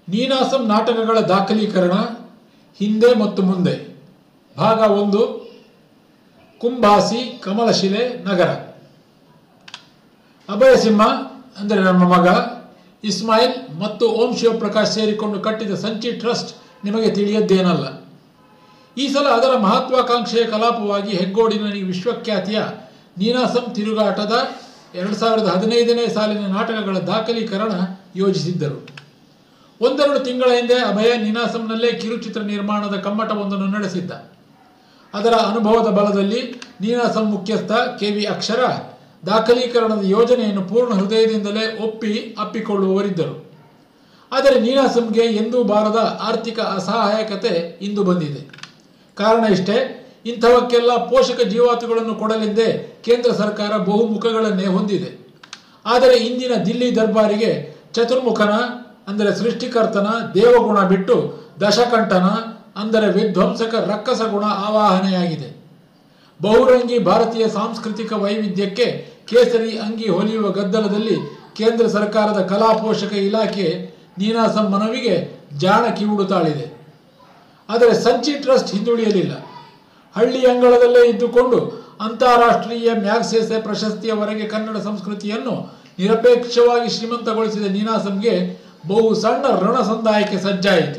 ನೀನಾಸಂ ನಾಟಕಗಳ ದಾಖಲೀಕರಣ ಹಿಂದೆ ಮತ್ತು ಮುಂದೆ ಭಾಗ ಒಂದು ಕುಂಭಾಸಿ ಕಮಲಶಿಲೆ ನಗರ ಅಭಯಸಿಂಹ ಅಂದರೆ ನಮ್ಮ ಮಗ ಇಸ್ಮಾಯಿಲ್ ಮತ್ತು ಓಂ ಶಿವಪ್ರಕಾಶ್ ಸೇರಿಕೊಂಡು ಕಟ್ಟಿದ ಸಂಚಿ ಟ್ರಸ್ಟ್ ನಿಮಗೆ ತಿಳಿಯದ್ದೇನಲ್ಲ ಈ ಸಲ ಅದರ ಮಹತ್ವಾಕಾಂಕ್ಷೆಯ ಕಲಾಪವಾಗಿ ಹೆಗ್ಗೋಡಿನ ಈ ವಿಶ್ವಖ್ಯಾತಿಯ ನೀನಾಸಂ ತಿರುಗಾಟದ ಎರಡು ಸಾವಿರದ ಹದಿನೈದನೇ ಸಾಲಿನ ನಾಟಕಗಳ ದಾಖಲೀಕರಣ ಯೋಜಿಸಿದ್ದರು ಒಂದೆರಡು ತಿಂಗಳ ಹಿಂದೆ ಅಭಯ ನೀನಾಸಂನಲ್ಲೇ ಕಿರುಚಿತ್ರ ನಿರ್ಮಾಣದ ಕಮ್ಮಟವೊಂದನ್ನು ನಡೆಸಿದ್ದ ಅದರ ಅನುಭವದ ಬಲದಲ್ಲಿ ನೀನಾಸಂ ಮುಖ್ಯಸ್ಥ ಕೆ ವಿ ಅಕ್ಷರ ದಾಖಲೀಕರಣದ ಯೋಜನೆಯನ್ನು ಪೂರ್ಣ ಹೃದಯದಿಂದಲೇ ಒಪ್ಪಿ ಅಪ್ಪಿಕೊಳ್ಳುವವರಿದ್ದರು ಆದರೆ ನೀನಾಸಂಗೆ ಎಂದೂ ಬಾರದ ಆರ್ಥಿಕ ಅಸಹಾಯಕತೆ ಇಂದು ಬಂದಿದೆ ಕಾರಣ ಇಷ್ಟೇ ಇಂಥವಕ್ಕೆಲ್ಲ ಪೋಷಕ ಜೀವಾತುಗಳನ್ನು ಕೊಡಲೆಂದೇ ಕೇಂದ್ರ ಸರ್ಕಾರ ಬಹುಮುಖಗಳನ್ನೇ ಹೊಂದಿದೆ ಆದರೆ ಇಂದಿನ ದಿಲ್ಲಿ ದರ್ಬಾರಿಗೆ ಚತುರ್ಮುಖನ ಅಂದರೆ ಸೃಷ್ಟಿಕರ್ತನ ದೇವಗುಣ ಬಿಟ್ಟು ದಶಕಂಠನ ಅಂದರೆ ವಿಧ್ವಂಸಕ ರಕ್ಕಸ ಗುಣ ಆವಾಹನೆಯಾಗಿದೆ ಬಹುರಂಗಿ ಭಾರತೀಯ ಸಾಂಸ್ಕೃತಿಕ ವೈವಿಧ್ಯಕ್ಕೆ ಕೇಸರಿ ಅಂಗಿ ಹೊಲಿಯುವ ಗದ್ದಲದಲ್ಲಿ ಕೇಂದ್ರ ಸರ್ಕಾರದ ಕಲಾ ಪೋಷಕ ಇಲಾಖೆ ನೀನಾಸಂ ಮನವಿಗೆ ಜಾಣ ಕಿವುಡುತ್ತಾಳಿದೆ ಆದರೆ ಸಂಚಿ ಟ್ರಸ್ಟ್ ಹಿಂದುಳಿಯಲಿಲ್ಲ ಹಳ್ಳಿ ಅಂಗಳದಲ್ಲೇ ಇದ್ದುಕೊಂಡು ಅಂತಾರಾಷ್ಟ್ರೀಯ ಮ್ಯಾಗ್ಸೆಸೆ ಪ್ರಶಸ್ತಿಯವರೆಗೆ ಕನ್ನಡ ಸಂಸ್ಕೃತಿಯನ್ನು ನಿರಪೇಕ್ಷವಾಗಿ ಶ್ರೀಮಂತಗೊಳಿಸಿದ ನೀನಾಸಂಗೆ ಬಹು ಸಣ್ಣ ಋಣ ಸಂದಾಯಕ್ಕೆ ಸಜ್ಜಾಯಿತು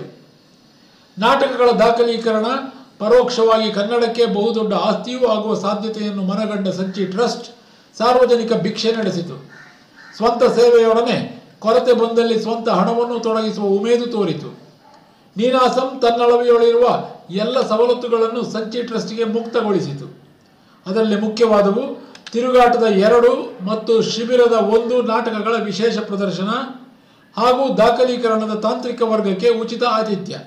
ನಾಟಕಗಳ ದಾಖಲೀಕರಣ ಪರೋಕ್ಷವಾಗಿ ಕನ್ನಡಕ್ಕೆ ಬಹುದೊಡ್ಡ ಆಸ್ತಿಯೂ ಆಗುವ ಸಾಧ್ಯತೆಯನ್ನು ಮನಗಂಡ ಸಂಚಿ ಟ್ರಸ್ಟ್ ಸಾರ್ವಜನಿಕ ಭಿಕ್ಷೆ ನಡೆಸಿತು ಸ್ವಂತ ಸೇವೆಯೊಡನೆ ಕೊರತೆ ಬಂದಲ್ಲಿ ಸ್ವಂತ ಹಣವನ್ನು ತೊಡಗಿಸುವ ಉಮೇದು ತೋರಿತು ನೀನಾಸಂ ತನ್ನಳವೆಯೊಳಿರುವ ಎಲ್ಲ ಸವಲತ್ತುಗಳನ್ನು ಸಂಚಿ ಟ್ರಸ್ಟ್ಗೆ ಮುಕ್ತಗೊಳಿಸಿತು ಅದರಲ್ಲಿ ಮುಖ್ಯವಾದವು ತಿರುಗಾಟದ ಎರಡು ಮತ್ತು ಶಿಬಿರದ ಒಂದು ನಾಟಕಗಳ ವಿಶೇಷ ಪ್ರದರ್ಶನ ಹಾಗೂ ದಾಖಲೀಕರಣದ ತಾಂತ್ರಿಕ ವರ್ಗಕ್ಕೆ ಉಚಿತ ಆತಿಥ್ಯ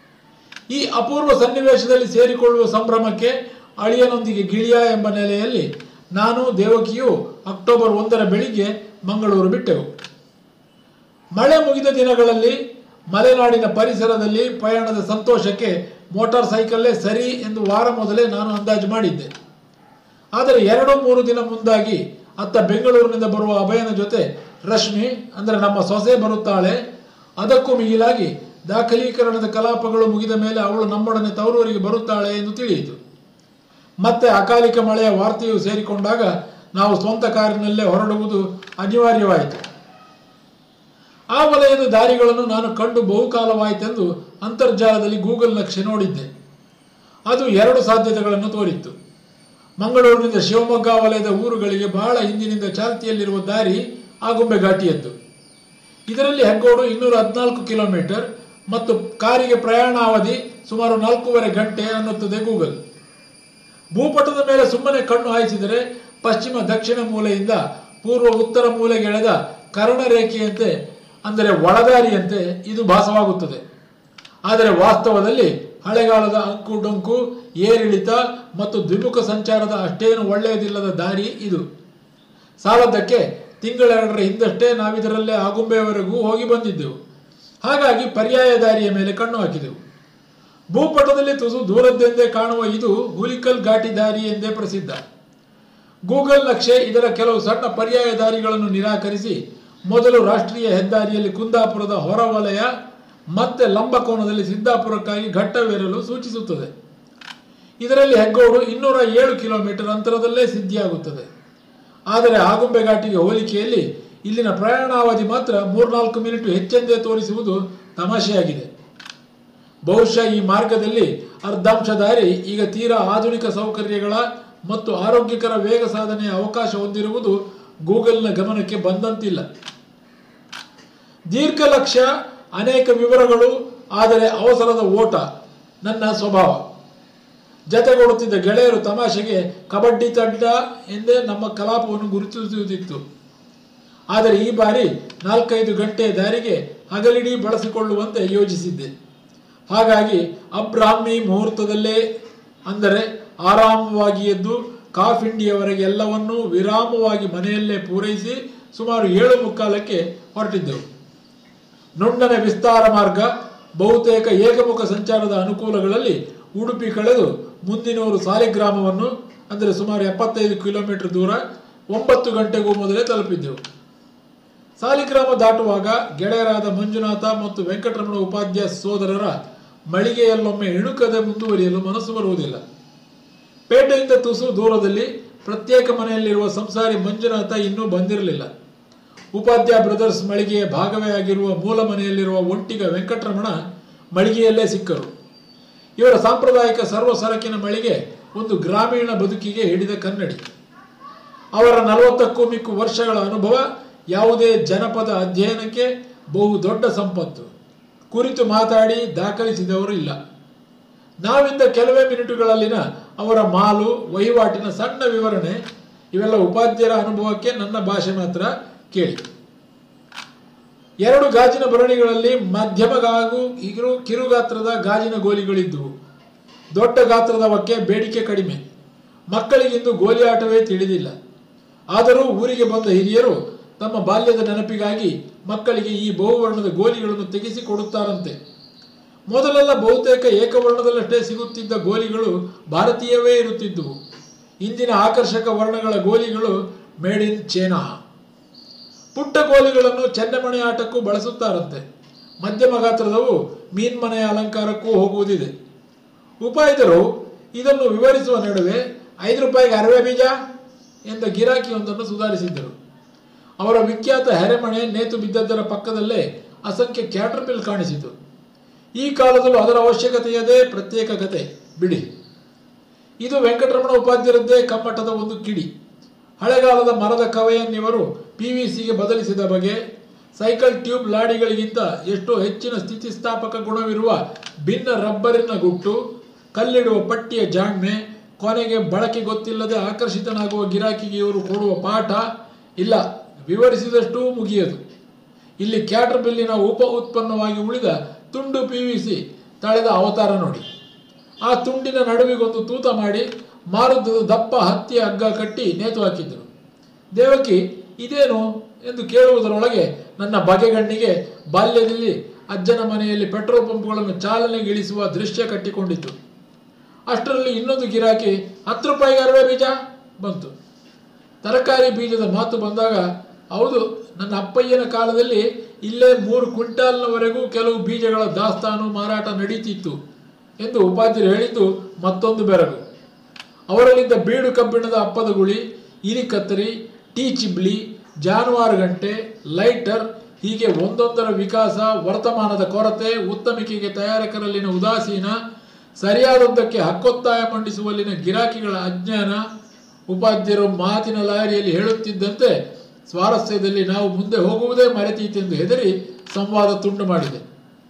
ಈ ಅಪೂರ್ವ ಸನ್ನಿವೇಶದಲ್ಲಿ ಸೇರಿಕೊಳ್ಳುವ ಸಂಭ್ರಮಕ್ಕೆ ಅಳಿಯನೊಂದಿಗೆ ಗಿಳಿಯ ಎಂಬ ನೆಲೆಯಲ್ಲಿ ನಾನು ದೇವಕಿಯು ಅಕ್ಟೋಬರ್ ಒಂದರ ಬೆಳಿಗ್ಗೆ ಮಂಗಳೂರು ಬಿಟ್ಟೆವು ಮಳೆ ಮುಗಿದ ದಿನಗಳಲ್ಲಿ ಮಲೆನಾಡಿನ ಪರಿಸರದಲ್ಲಿ ಪಯಣದ ಸಂತೋಷಕ್ಕೆ ಮೋಟಾರ್ ಸೈಕಲ್ಲೇ ಸರಿ ಎಂದು ವಾರ ಮೊದಲೇ ನಾನು ಅಂದಾಜು ಮಾಡಿದ್ದೆ ಆದರೆ ಎರಡು ಮೂರು ದಿನ ಮುಂದಾಗಿ ಅತ್ತ ಬೆಂಗಳೂರಿನಿಂದ ಬರುವ ಅಭಯನ ಜೊತೆ ರಶ್ಮಿ ಅಂದರೆ ನಮ್ಮ ಸೊಸೆ ಬರುತ್ತಾಳೆ ಅದಕ್ಕೂ ಮಿಗಿಲಾಗಿ ದಾಖಲೀಕರಣದ ಕಲಾಪಗಳು ಮುಗಿದ ಮೇಲೆ ಅವಳು ನಮ್ಮೊಡನೆ ತವರೂರಿಗೆ ಬರುತ್ತಾಳೆ ಎಂದು ತಿಳಿಯಿತು ಮತ್ತೆ ಅಕಾಲಿಕ ಮಳೆಯ ವಾರ್ತೆಯು ಸೇರಿಕೊಂಡಾಗ ನಾವು ಸ್ವಂತ ಕಾರಿನಲ್ಲೇ ಹೊರಡುವುದು ಅನಿವಾರ್ಯವಾಯಿತು ಆ ವಲಯದ ದಾರಿಗಳನ್ನು ನಾನು ಕಂಡು ಬಹುಕಾಲವಾಯಿತೆಂದು ಅಂತರ್ಜಾಲದಲ್ಲಿ ಗೂಗಲ್ ನಕ್ಷೆ ನೋಡಿದ್ದೆ ಅದು ಎರಡು ಸಾಧ್ಯತೆಗಳನ್ನು ತೋರಿತ್ತು ಮಂಗಳೂರಿನಿಂದ ಶಿವಮೊಗ್ಗ ವಲಯದ ಊರುಗಳಿಗೆ ಬಹಳ ಹಿಂದಿನಿಂದ ಚಾಲ್ತಿಯಲ್ಲಿರುವ ದಾರಿ ಆಗುಂಬೆ ಘಾಟಿಯದ್ದು ಇದರಲ್ಲಿ ಹೆಗ್ಗೋಡು ಇನ್ನೂರ ಹದಿನಾಲ್ಕು ಕಿಲೋಮೀಟರ್ ಮತ್ತು ಕಾರಿಗೆ ಪ್ರಯಾಣಾವಧಿ ಸುಮಾರು ನಾಲ್ಕೂವರೆ ಗಂಟೆ ಅನ್ನುತ್ತದೆ ಗೂಗಲ್ ಭೂಪಟದ ಮೇಲೆ ಸುಮ್ಮನೆ ಕಣ್ಣು ಹಾಯಿಸಿದರೆ ಪಶ್ಚಿಮ ದಕ್ಷಿಣ ಮೂಲೆಯಿಂದ ಪೂರ್ವ ಉತ್ತರ ಮೂಲೆಗೆ ಎಳೆದ ಕರ್ಣರೇಖೆಯಂತೆ ಅಂದರೆ ಒಳದಾರಿಯಂತೆ ಇದು ಭಾಸವಾಗುತ್ತದೆ ಆದರೆ ವಾಸ್ತವದಲ್ಲಿ ಹಳೆಗಾಲದ ಅಂಕು ಡೊಂಕು ಏರಿಳಿತ ಮತ್ತು ದ್ವಿಮುಖ ಸಂಚಾರದ ಅಷ್ಟೇನು ಒಳ್ಳೆಯದಿಲ್ಲದ ದಾರಿ ಇದು ಸಾಲದ್ದಕ್ಕೆ ತಿಂಗಳೆರಡರ ಹಿಂದಷ್ಟೇ ನಾವಿದರಲ್ಲೇ ಆಗುಂಬೆಯವರೆಗೂ ಹೋಗಿ ಬಂದಿದ್ದೆವು ಹಾಗಾಗಿ ಪರ್ಯಾಯ ದಾರಿಯ ಮೇಲೆ ಕಣ್ಣು ಹಾಕಿದೆವು ಭೂಪಟದಲ್ಲಿ ತುಸು ದೂರದ್ದೆಂದೇ ಕಾಣುವ ಇದು ಹುಲಿಕಲ್ ಘಾಟಿ ದಾರಿ ಎಂದೇ ಪ್ರಸಿದ್ಧ ಗೂಗಲ್ ನಕ್ಷೆ ಇದರ ಕೆಲವು ಸಣ್ಣ ಪರ್ಯಾಯ ದಾರಿಗಳನ್ನು ನಿರಾಕರಿಸಿ ಮೊದಲು ರಾಷ್ಟ್ರೀಯ ಹೆದ್ದಾರಿಯಲ್ಲಿ ಕುಂದಾಪುರದ ಹೊರವಲಯ ಮತ್ತೆ ಲಂಬಕೋನದಲ್ಲಿ ಸಿದ್ದಾಪುರಕ್ಕಾಗಿ ಘಟ್ಟವೇರಲು ಸೂಚಿಸುತ್ತದೆ ಇದರಲ್ಲಿ ಹೆಗ್ಗೋಡು ಇನ್ನೂರ ಏಳು ಕಿಲೋಮೀಟರ್ ಅಂತರದಲ್ಲೇ ಸಿದ್ಧಿಯಾಗುತ್ತದೆ ಆದರೆ ಆಗುಂಬೆ ಘಾಟಿಗೆ ಹೋಲಿಕೆಯಲ್ಲಿ ಇಲ್ಲಿನ ಪ್ರಯಾಣಾವಧಿ ಮಾತ್ರ ಮೂರ್ನಾಲ್ಕು ಮಿನಿಟ್ ಹೆಚ್ಚೆಂದೇ ತೋರಿಸುವುದು ತಮಾಷೆಯಾಗಿದೆ ಬಹುಶಃ ಈ ಮಾರ್ಗದಲ್ಲಿ ಅರ್ಧಾಂಶ ದಾರಿ ಈಗ ತೀರಾ ಆಧುನಿಕ ಸೌಕರ್ಯಗಳ ಮತ್ತು ಆರೋಗ್ಯಕರ ವೇಗ ಸಾಧನೆಯ ಅವಕಾಶ ಹೊಂದಿರುವುದು ಗೂಗಲ್ನ ಗಮನಕ್ಕೆ ಬಂದಂತಿಲ್ಲ ದೀರ್ಘ ಲಕ್ಷ್ಯ ಅನೇಕ ವಿವರಗಳು ಆದರೆ ಅವಸರದ ಓಟ ನನ್ನ ಸ್ವಭಾವ ಜತೆಗೊಡುತ್ತಿದ್ದ ಗೆಳೆಯರು ತಮಾಷೆಗೆ ಕಬಡ್ಡಿ ತಂಡ ಎಂದೇ ನಮ್ಮ ಕಲಾಪವನ್ನು ಗುರುತಿಸುತ್ತಿತ್ತು ಆದರೆ ಈ ಬಾರಿ ನಾಲ್ಕೈದು ಗಂಟೆ ದಾರಿಗೆ ಹಗಲಿಡೀ ಬಳಸಿಕೊಳ್ಳುವಂತೆ ಯೋಜಿಸಿದ್ದೆ ಹಾಗಾಗಿ ಅಬ್ರಾಹ್ಮಿ ಮುಹೂರ್ತದಲ್ಲೇ ಅಂದರೆ ಆರಾಮವಾಗಿ ಎದ್ದು ಕಾಫಿಂಡಿಯವರೆಗೆ ಎಲ್ಲವನ್ನೂ ವಿರಾಮವಾಗಿ ಮನೆಯಲ್ಲೇ ಪೂರೈಸಿ ಸುಮಾರು ಏಳು ಮುಕ್ಕಾಲಕ್ಕೆ ಹೊರಟಿದ್ದೆವು ನುಣ್ಣನ ವಿಸ್ತಾರ ಮಾರ್ಗ ಬಹುತೇಕ ಏಕಮುಖ ಸಂಚಾರದ ಅನುಕೂಲಗಳಲ್ಲಿ ಉಡುಪಿ ಕಳೆದು ಮುಂದಿನವರು ಸಾಲಿಗ್ರಾಮವನ್ನು ಅಂದರೆ ಸುಮಾರು ಎಪ್ಪತ್ತೈದು ಕಿಲೋಮೀಟರ್ ದೂರ ಒಂಬತ್ತು ಗಂಟೆಗೂ ಮೊದಲೇ ತಲುಪಿದ್ದೆವು ಸಾಲಿಗ್ರಾಮ ದಾಟುವಾಗ ಗೆಳೆಯರಾದ ಮಂಜುನಾಥ ಮತ್ತು ವೆಂಕಟರಮಣ ಉಪಾಧ್ಯಾಯ ಸೋದರರ ಮಳಿಗೆಯಲ್ಲೊಮ್ಮೆ ಇಣುಕದೆ ಮುಂದುವರಿಯಲು ಮನಸ್ಸು ಬರುವುದಿಲ್ಲ ಪೇಟೆಯಿಂದ ತುಸು ದೂರದಲ್ಲಿ ಪ್ರತ್ಯೇಕ ಮನೆಯಲ್ಲಿರುವ ಸಂಸಾರಿ ಮಂಜುನಾಥ ಇನ್ನೂ ಬಂದಿರಲಿಲ್ಲ ಉಪಾಧ್ಯಾಯ ಬ್ರದರ್ಸ್ ಮಳಿಗೆಯ ಭಾಗವೇ ಆಗಿರುವ ಮೂಲ ಮನೆಯಲ್ಲಿರುವ ಒಂಟಿಗ ವೆಂಕಟರಮಣ ಮಳಿಗೆಯಲ್ಲೇ ಸಿಕ್ಕರು ಇವರ ಸಾಂಪ್ರದಾಯಿಕ ಸರ್ವ ಸರಕಿನ ಮಳಿಗೆ ಒಂದು ಗ್ರಾಮೀಣ ಬದುಕಿಗೆ ಹಿಡಿದ ಕನ್ನಡಿ ಅವರ ನಲವತ್ತಕ್ಕೂ ಮಿಕ್ಕು ವರ್ಷಗಳ ಅನುಭವ ಯಾವುದೇ ಜನಪದ ಅಧ್ಯಯನಕ್ಕೆ ಬಹು ದೊಡ್ಡ ಸಂಪತ್ತು ಕುರಿತು ಮಾತಾಡಿ ದಾಖಲಿಸಿದವರು ಇಲ್ಲ ನಾವಿಂದ ಕೆಲವೇ ಮಿನಿಟುಗಳಲ್ಲಿನ ಅವರ ಮಾಲು ವಹಿವಾಟಿನ ಸಣ್ಣ ವಿವರಣೆ ಇವೆಲ್ಲ ಉಪಾಧ್ಯರ ಅನುಭವಕ್ಕೆ ನನ್ನ ಭಾಷೆ ಮಾತ್ರ ಕೇಳಿ ಎರಡು ಗಾಜಿನ ಭರಣಿಗಳಲ್ಲಿ ಮಧ್ಯಮ ಹಾಗೂ ಇರು ಕಿರುಗಾತ್ರದ ಗಾಜಿನ ಗೋಲಿಗಳಿದ್ದುವು ದೊಡ್ಡ ಗಾತ್ರದವಕ್ಕೆ ಬೇಡಿಕೆ ಕಡಿಮೆ ಮಕ್ಕಳಿಗಿಂದು ಗೋಲಿ ಆಟವೇ ತಿಳಿದಿಲ್ಲ ಆದರೂ ಊರಿಗೆ ಬಂದ ಹಿರಿಯರು ತಮ್ಮ ಬಾಲ್ಯದ ನೆನಪಿಗಾಗಿ ಮಕ್ಕಳಿಗೆ ಈ ಬಹುವರ್ಣದ ಗೋಲಿಗಳನ್ನು ತೆಗೆಸಿ ಕೊಡುತ್ತಾರಂತೆ ಮೊದಲೆಲ್ಲ ಬಹುತೇಕ ಏಕವರ್ಣದಲ್ಲಷ್ಟೇ ಸಿಗುತ್ತಿದ್ದ ಗೋಲಿಗಳು ಭಾರತೀಯವೇ ಇರುತ್ತಿದ್ದುವು ಇಂದಿನ ಆಕರ್ಷಕ ವರ್ಣಗಳ ಗೋಲಿಗಳು ಮೇಡ್ ಇನ್ ಚೈನಾ ಪುಟ್ಟ ಗೋಲಿಗಳನ್ನು ಚೆನ್ನೆಮಣೆ ಆಟಕ್ಕೂ ಬಳಸುತ್ತಾರಂತೆ ಮಧ್ಯಮ ಗಾತ್ರದವು ಮೀನ್ಮನೆಯ ಅಲಂಕಾರಕ್ಕೂ ಹೋಗುವುದಿದೆ ಉಪಾಯಿದರು ಇದನ್ನು ವಿವರಿಸುವ ನಡುವೆ ಐದು ರೂಪಾಯಿಗೆ ಅರವೆ ಬೀಜ ಎಂದ ಗಿರಾಕಿಯೊಂದನ್ನು ಸುಧಾರಿಸಿದ್ದರು ಅವರ ವಿಖ್ಯಾತ ಹೆರೆಮಣೆ ನೇತು ಬಿದ್ದದ್ದರ ಪಕ್ಕದಲ್ಲೇ ಅಸಂಖ್ಯ ಕ್ಯಾಟರ್ಪಿಲ್ ಕಾಣಿಸಿತು ಈ ಕಾಲದಲ್ಲೂ ಅದರ ಅವಶ್ಯಕತೆಯದೇ ಪ್ರತ್ಯೇಕ ಕತೆ ಬಿಡಿ ಇದು ವೆಂಕಟರಮಣ ಉಪಾಧ್ಯರದ್ದೇ ಕಮ್ಮಟದ ಒಂದು ಕಿಡಿ ಹಳೆಗಾಲದ ಮರದ ಕವೆಯನ್ನಿವರು ಪಿ ವಿ ಸಿಗೆ ಬದಲಿಸಿದ ಬಗೆ ಸೈಕಲ್ ಟ್ಯೂಬ್ ಲಾಡಿಗಳಿಗಿಂತ ಎಷ್ಟೋ ಹೆಚ್ಚಿನ ಸ್ಥಿತಿಸ್ಥಾಪಕ ಗುಣವಿರುವ ಭಿನ್ನ ರಬ್ಬರಿನ ಗುಟ್ಟು ಕಲ್ಲಿಡುವ ಪಟ್ಟಿಯ ಜಾಣ್ಮೆ ಕೊನೆಗೆ ಬಳಕೆ ಗೊತ್ತಿಲ್ಲದೆ ಆಕರ್ಷಿತನಾಗುವ ಗಿರಾಕಿಗೆ ಇವರು ಕೊಡುವ ಪಾಠ ಇಲ್ಲ ವಿವರಿಸಿದಷ್ಟೂ ಮುಗಿಯದು ಇಲ್ಲಿ ಕ್ಯಾಟರ್ ಬಿಲ್ಲಿನ ಉಪ ಉತ್ಪನ್ನವಾಗಿ ಉಳಿದ ತುಂಡು ಪಿ ವಿ ಸಿ ತಳೆದ ಅವತಾರ ನೋಡಿ ಆ ತುಂಡಿನ ನಡುವಿಗೊಂದು ತೂತ ಮಾಡಿ ಮಾರುದ್ದದ ದಪ್ಪ ಹತ್ತಿಯ ಹಗ್ಗ ಕಟ್ಟಿ ನೇತು ಹಾಕಿದ್ದರು ದೇವಕಿ ಇದೇನು ಎಂದು ಕೇಳುವುದರೊಳಗೆ ನನ್ನ ಬಗೆಗಣ್ಣಿಗೆ ಬಾಲ್ಯದಲ್ಲಿ ಅಜ್ಜನ ಮನೆಯಲ್ಲಿ ಪೆಟ್ರೋಲ್ ಪಂಪ್ಗಳನ್ನು ಚಾಲನೆಗಿಳಿಸುವ ದೃಶ್ಯ ಕಟ್ಟಿಕೊಂಡಿತು ಅಷ್ಟರಲ್ಲಿ ಇನ್ನೊಂದು ಗಿರಾಕಿ ಹತ್ತು ರೂಪಾಯಿಗೆ ಅರವೆ ಬೀಜ ಬಂತು ತರಕಾರಿ ಬೀಜದ ಮಾತು ಬಂದಾಗ ಹೌದು ನನ್ನ ಅಪ್ಪಯ್ಯನ ಕಾಲದಲ್ಲಿ ಇಲ್ಲೇ ಮೂರು ಕ್ವಿಂಟಾಲ್ನವರೆಗೂ ಕೆಲವು ಬೀಜಗಳ ದಾಸ್ತಾನು ಮಾರಾಟ ನಡೀತಿತ್ತು ಎಂದು ಉಪಾಧ್ಯರು ಹೇಳಿದ್ದು ಮತ್ತೊಂದು ಬೆರಗು ಅವರಲ್ಲಿದ್ದ ಬೀಡು ಕಬ್ಬಿಣದ ಅಪ್ಪದ ಗುಳಿ ಇಲಿ ಕತ್ತರಿ ಟೀ ಚಿಬ್ಲಿ ಜಾನುವಾರು ಗಂಟೆ ಲೈಟರ್ ಹೀಗೆ ಒಂದೊಂದರ ವಿಕಾಸ ವರ್ತಮಾನದ ಕೊರತೆ ಉತ್ತಮಿಕೆಗೆ ತಯಾರಕರಲ್ಲಿನ ಉದಾಸೀನ ಸರಿಯಾದದ್ದಕ್ಕೆ ಹಕ್ಕೊತ್ತಾಯ ಮಂಡಿಸುವಲ್ಲಿನ ಗಿರಾಕಿಗಳ ಅಜ್ಞಾನ ಉಪಾಧ್ಯರು ಮಾತಿನ ಲಾರಿಯಲ್ಲಿ ಹೇಳುತ್ತಿದ್ದಂತೆ ಸ್ವಾರಸ್ಯದಲ್ಲಿ ನಾವು ಮುಂದೆ ಹೋಗುವುದೇ ಮರೆತೀತೆಂದು ಹೆದರಿ ಸಂವಾದ ತುಂಡು ಮಾಡಿದೆ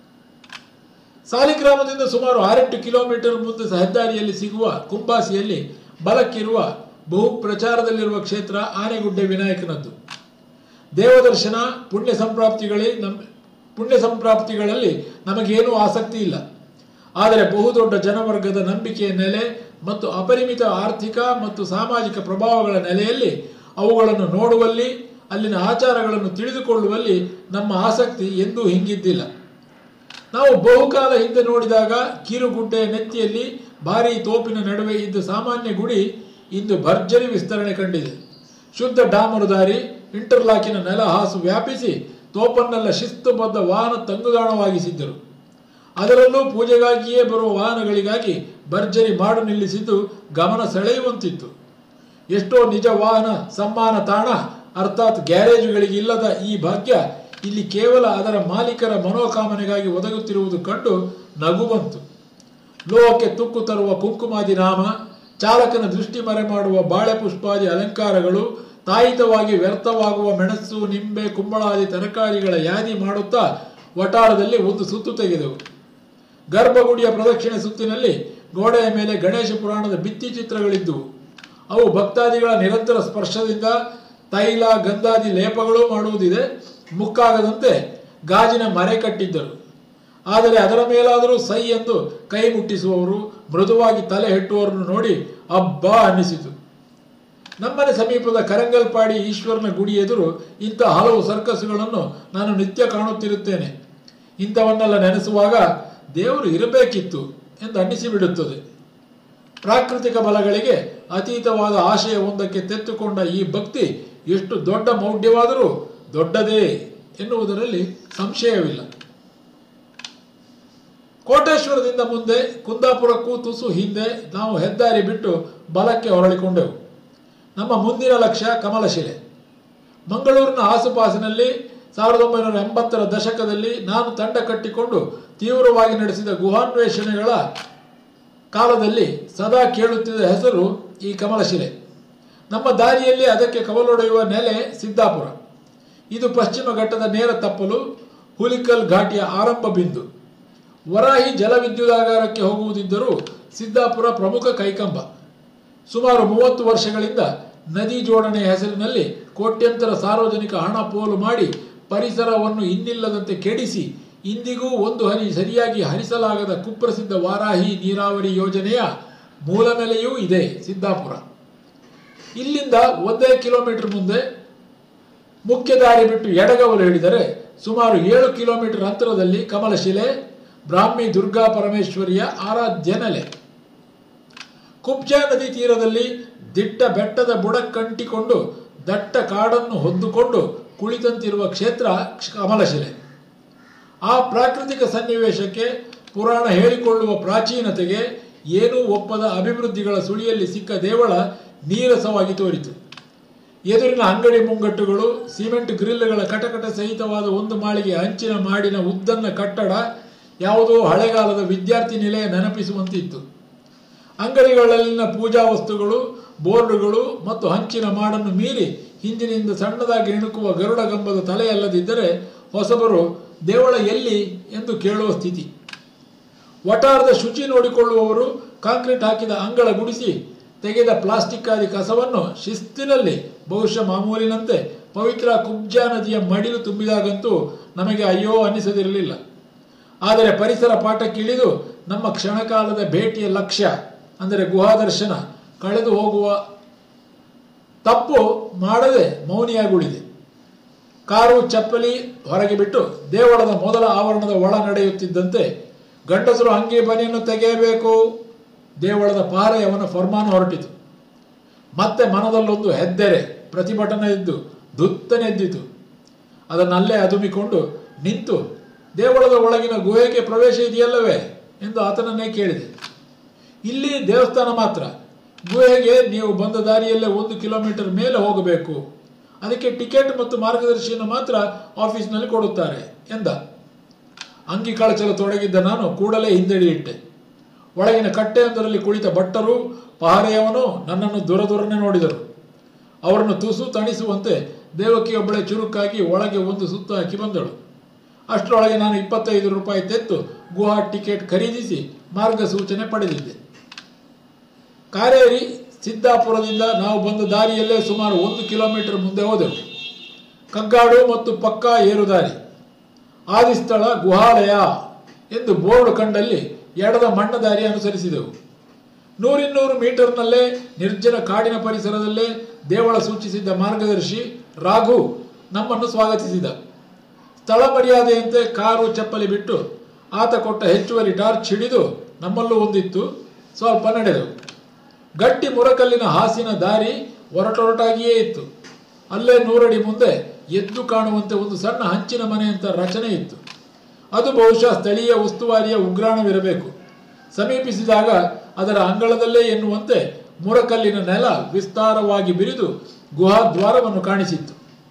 ಸಾಲಿಗ್ರಾಮದಿಂದ ಸುಮಾರು ಆರೆಂಟು ಕಿಲೋಮೀಟರ್ ಮುಂದೆ ಹೆದ್ದಾರಿಯಲ್ಲಿ ಸಿಗುವ ಕುಂಬಾಸಿಯಲ್ಲಿ ಬಲಕ್ಕಿರುವ ಬಹು ಪ್ರಚಾರದಲ್ಲಿರುವ ಕ್ಷೇತ್ರ ಆನೆಗುಡ್ಡೆ ವಿನಾಯಕನದ್ದು ದೇವದರ್ಶನ ಪುಣ್ಯ ಸಂಪ್ರಾಪ್ತಿಗಳೇ ನಮ್ ಪುಣ್ಯ ಸಂಪ್ರಾಪ್ತಿಗಳಲ್ಲಿ ನಮಗೇನೂ ಆಸಕ್ತಿ ಇಲ್ಲ ಆದರೆ ಬಹುದೊಡ್ಡ ಜನವರ್ಗದ ನಂಬಿಕೆಯ ನೆಲೆ ಮತ್ತು ಅಪರಿಮಿತ ಆರ್ಥಿಕ ಮತ್ತು ಸಾಮಾಜಿಕ ಪ್ರಭಾವಗಳ ನೆಲೆಯಲ್ಲಿ ಅವುಗಳನ್ನು ನೋಡುವಲ್ಲಿ ಅಲ್ಲಿನ ಆಚಾರಗಳನ್ನು ತಿಳಿದುಕೊಳ್ಳುವಲ್ಲಿ ನಮ್ಮ ಆಸಕ್ತಿ ಎಂದೂ ಹಿಂಗಿದ್ದಿಲ್ಲ ನಾವು ಬಹುಕಾಲ ಹಿಂದೆ ನೋಡಿದಾಗ ಕಿರುಗುಡ್ಡೆಯ ನೆತ್ತಿಯಲ್ಲಿ ಭಾರೀ ತೋಪಿನ ನಡುವೆ ಇದ್ದ ಸಾಮಾನ್ಯ ಗುಡಿ ಇಂದು ಭರ್ಜರಿ ವಿಸ್ತರಣೆ ಕಂಡಿದೆ ಶುದ್ಧ ಡಾಮರು ದಾರಿ ಇಂಟರ್ಲಾಕಿನ ನೆಲ ಹಾಸು ವ್ಯಾಪಿಸಿ ತೋಪನ್ನೆಲ್ಲ ಶಿಸ್ತುಬದ್ಧ ವಾಹನ ತಂಗುದಾಣವಾಗಿಸಿದ್ದರು ಅದರಲ್ಲೂ ಪೂಜೆಗಾಗಿಯೇ ಬರುವ ವಾಹನಗಳಿಗಾಗಿ ಭರ್ಜರಿ ಮಾಡು ನಿಲ್ಲಿಸಿದ್ದು ಗಮನ ಸೆಳೆಯುವಂತಿತ್ತು ಎಷ್ಟೋ ನಿಜ ವಾಹನ ಸಮ್ಮಾನ ತಾಣ ಅರ್ಥಾತ್ ಗ್ಯಾರೇಜುಗಳಿಗೆ ಇಲ್ಲದ ಈ ಭಾಗ್ಯ ಇಲ್ಲಿ ಕೇವಲ ಅದರ ಮಾಲೀಕರ ಮನೋಕಾಮನೆಗಾಗಿ ಒದಗುತ್ತಿರುವುದು ಕಂಡು ನಗು ಬಂತು ಲೋಹಕ್ಕೆ ತುಕ್ಕು ತರುವ ಕುಂಕುಮಾದಿ ನಾಮ ಚಾಲಕನ ದೃಷ್ಟಿ ಮರೆ ಮಾಡುವ ಬಾಳೆ ಪುಷ್ಪಾದಿ ಅಲಂಕಾರಗಳು ತಾಯಿತವಾಗಿ ವ್ಯರ್ಥವಾಗುವ ಮೆಣಸು ನಿಂಬೆ ಕುಂಬಳಾದಿ ತರಕಾರಿಗಳ ಯಾದಿ ಮಾಡುತ್ತಾ ವಟಾರದಲ್ಲಿ ಒಂದು ಸುತ್ತು ತೆಗೆದವು ಗರ್ಭಗುಡಿಯ ಪ್ರದಕ್ಷಿಣೆ ಸುತ್ತಿನಲ್ಲಿ ಗೋಡೆಯ ಮೇಲೆ ಗಣೇಶ ಪುರಾಣದ ಭಿತ್ತಿ ಚಿತ್ರಗಳಿದ್ದುವು ಅವು ಭಕ್ತಾದಿಗಳ ನಿರಂತರ ಸ್ಪರ್ಶದಿಂದ ತೈಲ ಗಂಧಾದಿ ಲೇಪಗಳು ಮಾಡುವುದಿದೆ ಮುಕ್ಕಾಗದಂತೆ ಗಾಜಿನ ಮರೆ ಕಟ್ಟಿದ್ದರು ಆದರೆ ಅದರ ಮೇಲಾದರೂ ಸೈ ಎಂದು ಕೈ ಮುಟ್ಟಿಸುವವರು ಮೃದುವಾಗಿ ತಲೆ ಹೆಟ್ಟುವವರನ್ನು ನೋಡಿ ಅಬ್ಬಾ ಅನ್ನಿಸಿತು ನಮ್ಮನೆ ಸಮೀಪದ ಕರಂಗಲ್ಪಾಡಿ ಈಶ್ವರನ ಗುಡಿ ಎದುರು ಇಂಥ ಹಲವು ಸರ್ಕಸ್ಗಳನ್ನು ನಾನು ನಿತ್ಯ ಕಾಣುತ್ತಿರುತ್ತೇನೆ ಇಂಥವನ್ನೆಲ್ಲ ನೆನೆಸುವಾಗ ದೇವರು ಇರಬೇಕಿತ್ತು ಎಂದು ಅನ್ನಿಸಿಬಿಡುತ್ತದೆ ಪ್ರಾಕೃತಿಕ ಬಲಗಳಿಗೆ ಅತೀತವಾದ ಆಶಯವೊಂದಕ್ಕೆ ತೆತ್ತುಕೊಂಡ ಈ ಭಕ್ತಿ ಎಷ್ಟು ದೊಡ್ಡ ಮೌಢ್ಯವಾದರೂ ದೊಡ್ಡದೇ ಎನ್ನುವುದರಲ್ಲಿ ಸಂಶಯವಿಲ್ಲ ಕೋಟೇಶ್ವರದಿಂದ ಮುಂದೆ ಕುಂದಾಪುರಕ್ಕೂ ತುಸು ಹಿಂದೆ ನಾವು ಹೆದ್ದಾರಿ ಬಿಟ್ಟು ಬಲಕ್ಕೆ ಹೊರಳಿಕೊಂಡೆವು ನಮ್ಮ ಮುಂದಿನ ಲಕ್ಷ್ಯ ಕಮಲಶಿಲೆ ಮಂಗಳೂರಿನ ಆಸುಪಾಸಿನಲ್ಲಿ ಸಾವಿರದ ಒಂಬೈನೂರ ಎಂಬತ್ತರ ದಶಕದಲ್ಲಿ ನಾನು ತಂಡ ಕಟ್ಟಿಕೊಂಡು ತೀವ್ರವಾಗಿ ನಡೆಸಿದ ಗುಹಾನ್ವೇಷಣೆಗಳ ಕಾಲದಲ್ಲಿ ಸದಾ ಕೇಳುತ್ತಿದ್ದ ಹೆಸರು ಈ ಕಮಲಶಿಲೆ ನಮ್ಮ ದಾರಿಯಲ್ಲಿ ಅದಕ್ಕೆ ಕವಲೊಡೆಯುವ ನೆಲೆ ಸಿದ್ದಾಪುರ ಇದು ಪಶ್ಚಿಮ ಘಟ್ಟದ ನೇರ ತಪ್ಪಲು ಹುಲಿಕಲ್ ಘಾಟಿಯ ಆರಂಭ ಬಿಂದು ವರಾಹಿ ಜಲವಿದ್ಯುದಾಗಾರಕ್ಕೆ ಹೋಗುವುದಿದ್ದರೂ ಸಿದ್ದಾಪುರ ಪ್ರಮುಖ ಕೈಕಂಬ ಸುಮಾರು ಮೂವತ್ತು ವರ್ಷಗಳಿಂದ ನದಿ ಜೋಡಣೆಯ ಹೆಸರಿನಲ್ಲಿ ಕೋಟ್ಯಂತರ ಸಾರ್ವಜನಿಕ ಹಣ ಪೋಲು ಮಾಡಿ ಪರಿಸರವನ್ನು ಇನ್ನಿಲ್ಲದಂತೆ ಕೆಡಿಸಿ ಇಂದಿಗೂ ಒಂದು ಹನಿ ಸರಿಯಾಗಿ ಹರಿಸಲಾಗದ ಕುಪ್ರಸಿದ್ಧ ವಾರಾಹಿ ನೀರಾವರಿ ಯೋಜನೆಯ ಮೂಲ ನೆಲೆಯೂ ಇದೆ ಸಿದ್ದಾಪುರ ಇಲ್ಲಿಂದ ಒಂದೇ ಕಿಲೋಮೀಟರ್ ಮುಂದೆ ಮುಖ್ಯ ದಾರಿ ಬಿಟ್ಟು ಎಡಗವಲು ಹಿಡಿದರೆ ಸುಮಾರು ಏಳು ಕಿಲೋಮೀಟರ್ ಅಂತರದಲ್ಲಿ ಕಮಲಶಿಲೆ ಬ್ರಾಹ್ಮಿ ದುರ್ಗಾ ಪರಮೇಶ್ವರಿಯ ಆರಾಧ್ಯ ನೆಲೆ ಕುಬ್ಜಾ ನದಿ ತೀರದಲ್ಲಿ ದಿಟ್ಟ ಬೆಟ್ಟದ ಬುಡಕ್ಕಂಟಿಕೊಂಡು ದಟ್ಟ ಕಾಡನ್ನು ಹೊದ್ದುಕೊಂಡು ಕುಳಿತಂತಿರುವ ಕ್ಷೇತ್ರ ಕಮಲಶಿಲೆ ಆ ಪ್ರಾಕೃತಿಕ ಸನ್ನಿವೇಶಕ್ಕೆ ಪುರಾಣ ಹೇಳಿಕೊಳ್ಳುವ ಪ್ರಾಚೀನತೆಗೆ ಏನೂ ಒಪ್ಪದ ಅಭಿವೃದ್ಧಿಗಳ ಸುಳಿಯಲ್ಲಿ ಸಿಕ್ಕ ದೇವಳ ನೀರಸವಾಗಿ ತೋರಿತು ಎದುರಿನ ಅಂಗಡಿ ಮುಂಗಟ್ಟುಗಳು ಸಿಮೆಂಟ್ ಗ್ರಿಲ್ಗಳ ಕಟಕಟ ಸಹಿತವಾದ ಒಂದು ಮಾಳಿಗೆ ಹಂಚಿನ ಮಾಡಿನ ಉದ್ದನ್ನ ಕಟ್ಟಡ ಯಾವುದೋ ಹಳೆಗಾಲದ ವಿದ್ಯಾರ್ಥಿ ನಿಲಯ ನೆನಪಿಸುವಂತಿತ್ತು ಅಂಗಡಿಗಳಲ್ಲಿನ ಪೂಜಾ ವಸ್ತುಗಳು ಬೋರ್ಡುಗಳು ಮತ್ತು ಹಂಚಿನ ಮಾಡನ್ನು ಮೀರಿ ಹಿಂದಿನಿಂದ ಸಣ್ಣದಾಗಿ ಇಣುಕುವ ಗರುಡ ಗಂಬದ ತಲೆಯಲ್ಲದಿದ್ದರೆ ಹೊಸಬರು ದೇವಳ ಎಲ್ಲಿ ಎಂದು ಕೇಳುವ ಸ್ಥಿತಿ ವಟಾರದ ಶುಚಿ ನೋಡಿಕೊಳ್ಳುವವರು ಕಾಂಕ್ರೀಟ್ ಹಾಕಿದ ಅಂಗಳ ಗುಡಿಸಿ ತೆಗೆದ ಪ್ಲಾಸ್ಟಿಕ್ ಆದಿ ಕಸವನ್ನು ಶಿಸ್ತಿನಲ್ಲಿ ಬಹುಶಃ ಮಾಮೂಲಿನಂತೆ ಪವಿತ್ರ ಕುಬ್ಜಾ ನದಿಯ ಮಡಿಲು ತುಂಬಿದಾಗಂತೂ ನಮಗೆ ಅಯ್ಯೋ ಅನ್ನಿಸದಿರಲಿಲ್ಲ ಆದರೆ ಪರಿಸರ ಪಾಠಕ್ಕಿಳಿದು ನಮ್ಮ ಕ್ಷಣಕಾಲದ ಭೇಟಿಯ ಲಕ್ಷ್ಯ ಅಂದರೆ ಗುಹಾದರ್ಶನ ಕಳೆದು ಹೋಗುವ ತಪ್ಪು ಮಾಡದೆ ಮೌನಿಯಾಗುಳಿದೆ ಕಾರು ಚಪ್ಪಲಿ ಹೊರಗೆ ಬಿಟ್ಟು ದೇವಳದ ಮೊದಲ ಆವರಣದ ಒಳ ನಡೆಯುತ್ತಿದ್ದಂತೆ ಗಂಡಸರು ಅಂಗಿ ಬನಿಯನ್ನು ತೆಗೆಯಬೇಕು ದೇವಳದ ಪಾರೆಯವನ ಫರ್ಮಾನು ಹೊರಟಿತು ಮತ್ತೆ ಮನದಲ್ಲೊಂದು ಹೆದ್ದೆರೆ ಪ್ರತಿಭಟನೆ ಇದ್ದು ದುತ್ತನೆದ್ದಿತು ಅದನ್ನಲ್ಲೇ ಅದುಮಿಕೊಂಡು ನಿಂತು ದೇವಳದ ಒಳಗಿನ ಗುಹೆಗೆ ಪ್ರವೇಶ ಇದೆಯಲ್ಲವೇ ಎಂದು ಆತನನ್ನೇ ಕೇಳಿದೆ ಇಲ್ಲಿ ದೇವಸ್ಥಾನ ಮಾತ್ರ ಗುಹೆಗೆ ನೀವು ಬಂದ ದಾರಿಯಲ್ಲೇ ಒಂದು ಕಿಲೋಮೀಟರ್ ಮೇಲೆ ಹೋಗಬೇಕು ಅದಕ್ಕೆ ಟಿಕೆಟ್ ಮತ್ತು ಮಾರ್ಗದರ್ಶಿಯನ್ನು ಮಾತ್ರ ಆಫೀಸ್ನಲ್ಲಿ ಕೊಡುತ್ತಾರೆ ಎಂದ ಅಂಗಿ ಕಳಚಲು ತೊಡಗಿದ್ದ ನಾನು ಕೂಡಲೇ ಹಿಂದೆಡಿಯಿಟ್ಟೆ ಒಳಗಿನ ಕಟ್ಟೆಯೊಂದರಲ್ಲಿ ಕುಳಿತ ಭಟ್ಟರು ಪಹರೆಯವನು ನನ್ನನ್ನು ದೂರ ದೂರನೆ ನೋಡಿದರು ಅವರನ್ನು ತುಸು ತಣಿಸುವಂತೆ ದೇವಕಿಯೊಬ್ಬಳೆ ಚುರುಕಾಗಿ ಒಳಗೆ ಒಂದು ಸುತ್ತು ಹಾಕಿ ಬಂದಳು ಅಷ್ಟರೊಳಗೆ ನಾನು ಇಪ್ಪತ್ತೈದು ರೂಪಾಯಿ ತೆತ್ತು ಗುಹಾ ಟಿಕೆಟ್ ಖರೀದಿಸಿ ಮಾರ್ಗಸೂಚನೆ ಪಡೆದಿದ್ದೆ ಕಾರೇರಿ ಸಿದ್ದಾಪುರದಿಂದ ನಾವು ಬಂದ ದಾರಿಯಲ್ಲೇ ಸುಮಾರು ಒಂದು ಕಿಲೋಮೀಟರ್ ಮುಂದೆ ಹೋದೆವು ಕಗ್ಗಾಡು ಮತ್ತು ಪಕ್ಕಾ ಏರುದಾರಿ ಆದಿಸ್ಥಳ ಗುಹಾಲಯ ಎಂದು ಬೋರ್ಡ್ ಕಂಡಲ್ಲಿ ಎಡದ ಮಣ್ಣ ದಾರಿ ಅನುಸರಿಸಿದೆವು ನೂರಿನ್ನೂರು ಮೀಟರ್ನಲ್ಲೇ ನಿರ್ಜನ ಕಾಡಿನ ಪರಿಸರದಲ್ಲೇ ದೇವಳ ಸೂಚಿಸಿದ್ದ ಮಾರ್ಗದರ್ಶಿ ರಾಘು ನಮ್ಮನ್ನು ಸ್ವಾಗತಿಸಿದ ಸ್ಥಳ ಮರ್ಯಾದೆಯಂತೆ ಕಾರು ಚಪ್ಪಲಿ ಬಿಟ್ಟು ಆತ ಕೊಟ್ಟ ಹೆಚ್ಚುವರಿ ಟಾರ್ಚ್ ಹಿಡಿದು ನಮ್ಮಲ್ಲೂ ಒಂದಿತ್ತು ಸ್ವಲ್ಪ ನಡೆದೆವು ಗಟ್ಟಿ ಮುರಕಲ್ಲಿನ ಹಾಸಿನ ದಾರಿ ಒರಟೊರಟಾಗಿಯೇ ಇತ್ತು ಅಲ್ಲೇ ನೂರಡಿ ಮುಂದೆ ಎದ್ದು ಕಾಣುವಂತೆ ಒಂದು ಸಣ್ಣ ಹಂಚಿನ ಮನೆಯಂತ ರಚನೆ ಇತ್ತು ಅದು ಬಹುಶಃ ಸ್ಥಳೀಯ ಉಸ್ತುವಾರಿಯ ಉಗ್ರಾಣವಿರಬೇಕು ಸಮೀಪಿಸಿದಾಗ ಅದರ ಅಂಗಳದಲ್ಲೇ ಎನ್ನುವಂತೆ ಮುರಕಲ್ಲಿನ ನೆಲ ವಿಸ್ತಾರವಾಗಿ ಬಿರಿದು ಗುಹಾದ್ವಾರವನ್ನು ಕಾಣಿಸಿತ್ತು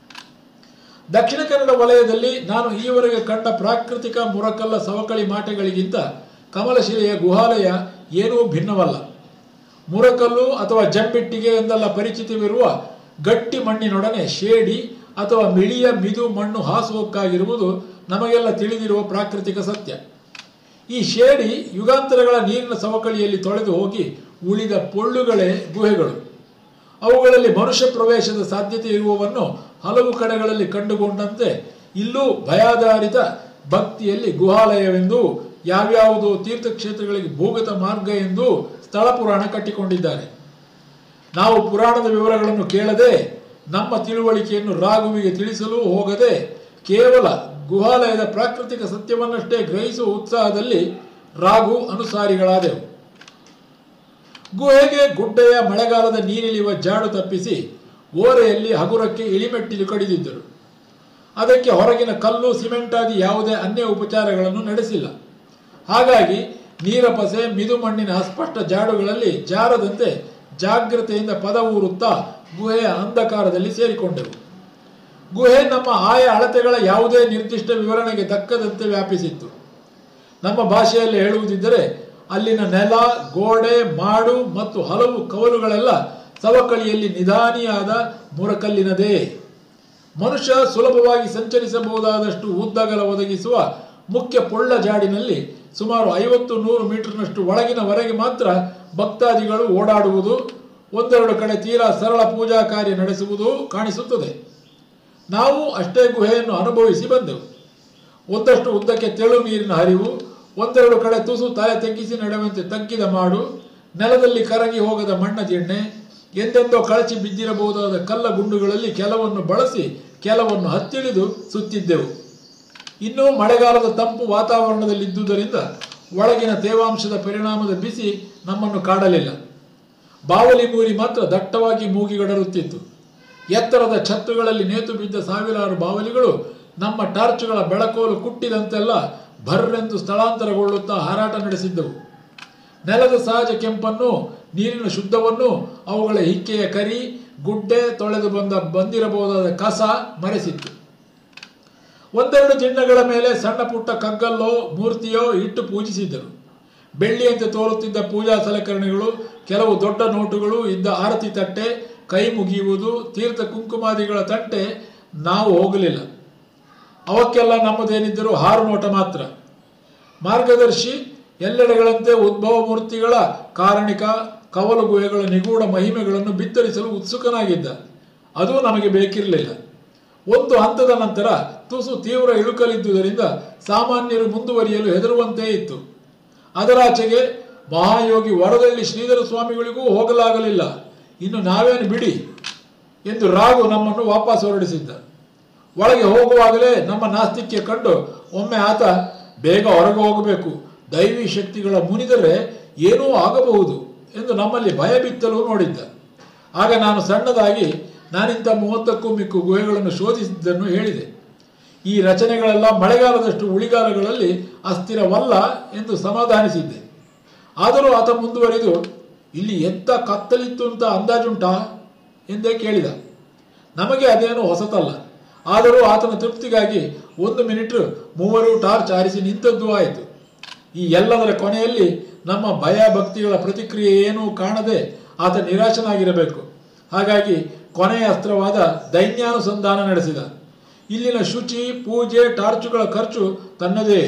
ದಕ್ಷಿಣ ಕನ್ನಡ ವಲಯದಲ್ಲಿ ನಾನು ಈವರೆಗೆ ಕಂಡ ಪ್ರಾಕೃತಿಕ ಮುರಕಲ್ಲ ಸವಕಳಿ ಮಾಟೆಗಳಿಗಿಂತ ಕಮಲಶಿಲೆಯ ಗುಹಾಲಯ ಏನೂ ಭಿನ್ನವಲ್ಲ ಮುರಕಲ್ಲು ಅಥವಾ ಜಂಬಿಟ್ಟಿಗೆ ಎಂದೆಲ್ಲ ಪರಿಚಿತವಿರುವ ಗಟ್ಟಿ ಮಣ್ಣಿನೊಡನೆ ಶೇಡಿ ಅಥವಾ ಮಿಳಿಯ ಮಿದು ಮಣ್ಣು ಹಾಸುವಕ್ಕಾಗಿರುವುದು ನಮಗೆಲ್ಲ ತಿಳಿದಿರುವ ಪ್ರಾಕೃತಿಕ ಸತ್ಯ ಈ ಶೇಡಿ ಯುಗಾಂತರಗಳ ನೀರಿನ ಸವಕಳಿಯಲ್ಲಿ ತೊಳೆದು ಹೋಗಿ ಉಳಿದ ಪೊಳ್ಳುಗಳೇ ಗುಹೆಗಳು ಅವುಗಳಲ್ಲಿ ಮನುಷ್ಯ ಪ್ರವೇಶದ ಸಾಧ್ಯತೆ ಇರುವವನ್ನು ಹಲವು ಕಡೆಗಳಲ್ಲಿ ಕಂಡುಕೊಂಡಂತೆ ಇಲ್ಲೂ ಭಯಾಧಾರಿತ ಭಕ್ತಿಯಲ್ಲಿ ಗುಹಾಲಯವೆಂದು ಯಾವ್ಯಾವುದೋ ತೀರ್ಥಕ್ಷೇತ್ರಗಳಿಗೆ ಭೂಗತ ಮಾರ್ಗ ಎಂದು ಸ್ಥಳ ಪುರಾಣ ಕಟ್ಟಿಕೊಂಡಿದ್ದಾರೆ ನಾವು ಪುರಾಣದ ವಿವರಗಳನ್ನು ಕೇಳದೆ ನಮ್ಮ ತಿಳುವಳಿಕೆಯನ್ನು ರಾಘುವಿಗೆ ತಿಳಿಸಲು ಹೋಗದೆ ಕೇವಲ ಗುಹಾಲಯದ ಪ್ರಾಕೃತಿಕ ಸತ್ಯವನ್ನಷ್ಟೇ ಗ್ರಹಿಸುವ ಉತ್ಸಾಹದಲ್ಲಿ ರಾಘು ಅನುಸಾರಿಗಳಾದೆವು ಗುಹೆಗೆ ಗುಡ್ಡೆಯ ಮಳೆಗಾಲದ ನೀರಿಳಿಯುವ ಜಾಡು ತಪ್ಪಿಸಿ ಓರೆಯಲ್ಲಿ ಹಗುರಕ್ಕೆ ಇಳಿಮೆಟ್ಟಿಲು ಕಡಿದಿದ್ದರು ಅದಕ್ಕೆ ಹೊರಗಿನ ಕಲ್ಲು ಸಿಮೆಂಟ್ ಆದಿ ಯಾವುದೇ ಅನ್ಯ ಉಪಚಾರಗಳನ್ನು ನಡೆಸಿಲ್ಲ ಹಾಗಾಗಿ ನೀರಪಸೆ ಮಿದು ಮಣ್ಣಿನ ಅಸ್ಪಷ್ಟ ಜಾಡುಗಳಲ್ಲಿ ಜಾರದಂತೆ ಜಾಗ್ರತೆಯಿಂದ ಪದ ಊರುತ್ತಾ ಗುಹೆಯ ಅಂಧಕಾರದಲ್ಲಿ ಸೇರಿಕೊಂಡೆವು ಗುಹೆ ನಮ್ಮ ಆಯಾ ಅಳತೆಗಳ ಯಾವುದೇ ನಿರ್ದಿಷ್ಟ ವಿವರಣೆಗೆ ದಕ್ಕದಂತೆ ವ್ಯಾಪಿಸಿತ್ತು ನಮ್ಮ ಭಾಷೆಯಲ್ಲಿ ಹೇಳುವುದಿದ್ದರೆ ಅಲ್ಲಿನ ನೆಲ ಗೋಡೆ ಮಾಡು ಮತ್ತು ಹಲವು ಕವಲುಗಳೆಲ್ಲ ಸವಕಳಿಯಲ್ಲಿ ನಿಧಾನಿಯಾದ ಮುರಕಲ್ಲಿನದೇ ಮನುಷ್ಯ ಸುಲಭವಾಗಿ ಸಂಚರಿಸಬಹುದಾದಷ್ಟು ಉದ್ದಗಲ ಒದಗಿಸುವ ಮುಖ್ಯ ಪೊಳ್ಳ ಜಾಡಿನಲ್ಲಿ ಸುಮಾರು ಐವತ್ತು ನೂರು ಮೀಟರ್ನಷ್ಟು ಒಳಗಿನವರೆಗೆ ಮಾತ್ರ ಭಕ್ತಾದಿಗಳು ಓಡಾಡುವುದು ಒಂದೆರಡು ಕಡೆ ತೀರಾ ಸರಳ ಪೂಜಾ ಕಾರ್ಯ ನಡೆಸುವುದು ಕಾಣಿಸುತ್ತದೆ ನಾವು ಅಷ್ಟೇ ಗುಹೆಯನ್ನು ಅನುಭವಿಸಿ ಬಂದೆವು ಒಂದಷ್ಟು ಉದ್ದಕ್ಕೆ ತೆಳು ನೀರಿನ ಹರಿವು ಒಂದೆರಡು ಕಡೆ ತುಸು ತಲೆ ತಗ್ಗಿಸಿ ನಡೆಯುವಂತೆ ತಗ್ಗಿದ ಮಾಡು ನೆಲದಲ್ಲಿ ಕರಗಿ ಹೋಗದ ಮಣ್ಣ ದಿಣ್ಣೆ ಎಂದೆಂದೋ ಕಳಚಿ ಬಿದ್ದಿರಬಹುದಾದ ಕಲ್ಲ ಗುಂಡುಗಳಲ್ಲಿ ಕೆಲವನ್ನು ಬಳಸಿ ಕೆಲವನ್ನು ಹತ್ತಿಳಿದು ಸುತ್ತಿದ್ದೆವು ಇನ್ನೂ ಮಳೆಗಾಲದ ತಂಪು ವಾತಾವರಣದಲ್ಲಿದ್ದುದರಿಂದ ಒಳಗಿನ ತೇವಾಂಶದ ಪರಿಣಾಮದ ಬಿಸಿ ನಮ್ಮನ್ನು ಕಾಡಲಿಲ್ಲ ಬಾವಲಿ ಮೂರಿ ಮಾತ್ರ ದಟ್ಟವಾಗಿ ಮೂಗಿಗಡರುತ್ತಿತ್ತು ಎತ್ತರದ ಛತ್ತುಗಳಲ್ಲಿ ನೇತು ಬಿದ್ದ ಸಾವಿರಾರು ಬಾವಲಿಗಳು ನಮ್ಮ ಟಾರ್ಚುಗಳ ಬೆಳಕೋಲು ಕುಟ್ಟಿದಂತೆಲ್ಲ ಭರ್ರೆಂದು ಸ್ಥಳಾಂತರಗೊಳ್ಳುತ್ತಾ ಹಾರಾಟ ನಡೆಸಿದ್ದವು ನೆಲದ ಸಹಜ ಕೆಂಪನ್ನು ನೀರಿನ ಶುದ್ಧವನ್ನು ಅವುಗಳ ಹಿಕ್ಕೆಯ ಕರಿ ಗುಡ್ಡೆ ತೊಳೆದು ಬಂದ ಬಂದಿರಬಹುದಾದ ಕಸ ಮರೆಸಿತ್ತು ಒಂದೆರಡು ಜಿಣ್ಣಗಳ ಮೇಲೆ ಸಣ್ಣ ಪುಟ್ಟ ಕಗ್ಗಲ್ಲೋ ಮೂರ್ತಿಯೋ ಇಟ್ಟು ಪೂಜಿಸಿದ್ದರು ಬೆಳ್ಳಿಯಂತೆ ತೋರುತ್ತಿದ್ದ ಪೂಜಾ ಸಲಕರಣೆಗಳು ಕೆಲವು ದೊಡ್ಡ ನೋಟುಗಳು ಇದ್ದ ಆರತಿ ತಟ್ಟೆ ಕೈ ಮುಗಿಯುವುದು ತೀರ್ಥ ಕುಂಕುಮಾದಿಗಳ ತಟ್ಟೆ ನಾವು ಹೋಗಲಿಲ್ಲ ಅವಕ್ಕೆಲ್ಲ ನಮ್ಮದೇನಿದ್ದರೂ ಹಾರು ನೋಟ ಮಾತ್ರ ಮಾರ್ಗದರ್ಶಿ ಎಲ್ಲೆಡೆಗಳಂತೆ ಉದ್ಭವ ಮೂರ್ತಿಗಳ ಕಾರಣಿಕ ಕವಲು ಗುಹೆಗಳ ನಿಗೂಢ ಮಹಿಮೆಗಳನ್ನು ಬಿತ್ತರಿಸಲು ಉತ್ಸುಕನಾಗಿದ್ದ ಅದು ನಮಗೆ ಬೇಕಿರಲಿಲ್ಲ ಒಂದು ಹಂತದ ನಂತರ ತುಸು ತೀವ್ರ ಇಳುಕಲಿದ್ದುದರಿಂದ ಸಾಮಾನ್ಯರು ಮುಂದುವರಿಯಲು ಹೆದರುವಂತೆ ಇತ್ತು ಅದರಾಚೆಗೆ ಮಹಾಯೋಗಿ ವರದಳ್ಳಿ ಶ್ರೀಧರ ಸ್ವಾಮಿಗಳಿಗೂ ಹೋಗಲಾಗಲಿಲ್ಲ ಇನ್ನು ನಾವೇನು ಬಿಡಿ ಎಂದು ರಾಗು ನಮ್ಮನ್ನು ವಾಪಸ್ ಹೊರಡಿಸಿದ್ದ ಒಳಗೆ ಹೋಗುವಾಗಲೇ ನಮ್ಮ ನಾಸ್ತಿಕ್ಯ ಕಂಡು ಒಮ್ಮೆ ಆತ ಬೇಗ ಹೊರಗೆ ಹೋಗಬೇಕು ದೈವಿ ಶಕ್ತಿಗಳ ಮುನಿದರೆ ಏನೂ ಆಗಬಹುದು ಎಂದು ನಮ್ಮಲ್ಲಿ ಭಯ ಬಿತ್ತಲು ನೋಡಿದ್ದ ಆಗ ನಾನು ಸಣ್ಣದಾಗಿ ನಾನಿಂಥ ಮೂವತ್ತಕ್ಕೂ ಮಿಕ್ಕು ಗುಹೆಗಳನ್ನು ಶೋಧಿಸಿದ್ದನ್ನು ಹೇಳಿದೆ ಈ ರಚನೆಗಳೆಲ್ಲ ಮಳೆಗಾಲದಷ್ಟು ಉಳಿಗಾಲಗಳಲ್ಲಿ ಅಸ್ಥಿರವಲ್ಲ ಎಂದು ಸಮಾಧಾನಿಸಿದ್ದೆ ಆದರೂ ಆತ ಮುಂದುವರಿದು ಇಲ್ಲಿ ಎಂಥ ಕತ್ತಲಿತ್ತು ಅಂತ ಅಂದಾಜುಂಟಾ ಎಂದೇ ಕೇಳಿದ ನಮಗೆ ಅದೇನು ಹೊಸತಲ್ಲ ಆದರೂ ಆತನ ತೃಪ್ತಿಗಾಗಿ ಒಂದು ಮಿನಿಟ್ ಮೂವರು ಟಾರ್ಚ್ ಆರಿಸಿ ನಿಂತದ್ದು ಆಯಿತು ಈ ಎಲ್ಲದರ ಕೊನೆಯಲ್ಲಿ ನಮ್ಮ ಭಯ ಭಕ್ತಿಗಳ ಪ್ರತಿಕ್ರಿಯೆ ಏನೂ ಕಾಣದೆ ಆತ ನಿರಾಶನಾಗಿರಬೇಕು ಹಾಗಾಗಿ ಕೊನೆಯ ಅಸ್ತ್ರವಾದ ದೈನ್ಯಾನುಸಂಧಾನ ನಡೆಸಿದ ಇಲ್ಲಿನ ಶುಚಿ ಪೂಜೆ ಟಾರ್ಚುಗಳ ಖರ್ಚು ತನ್ನದೇ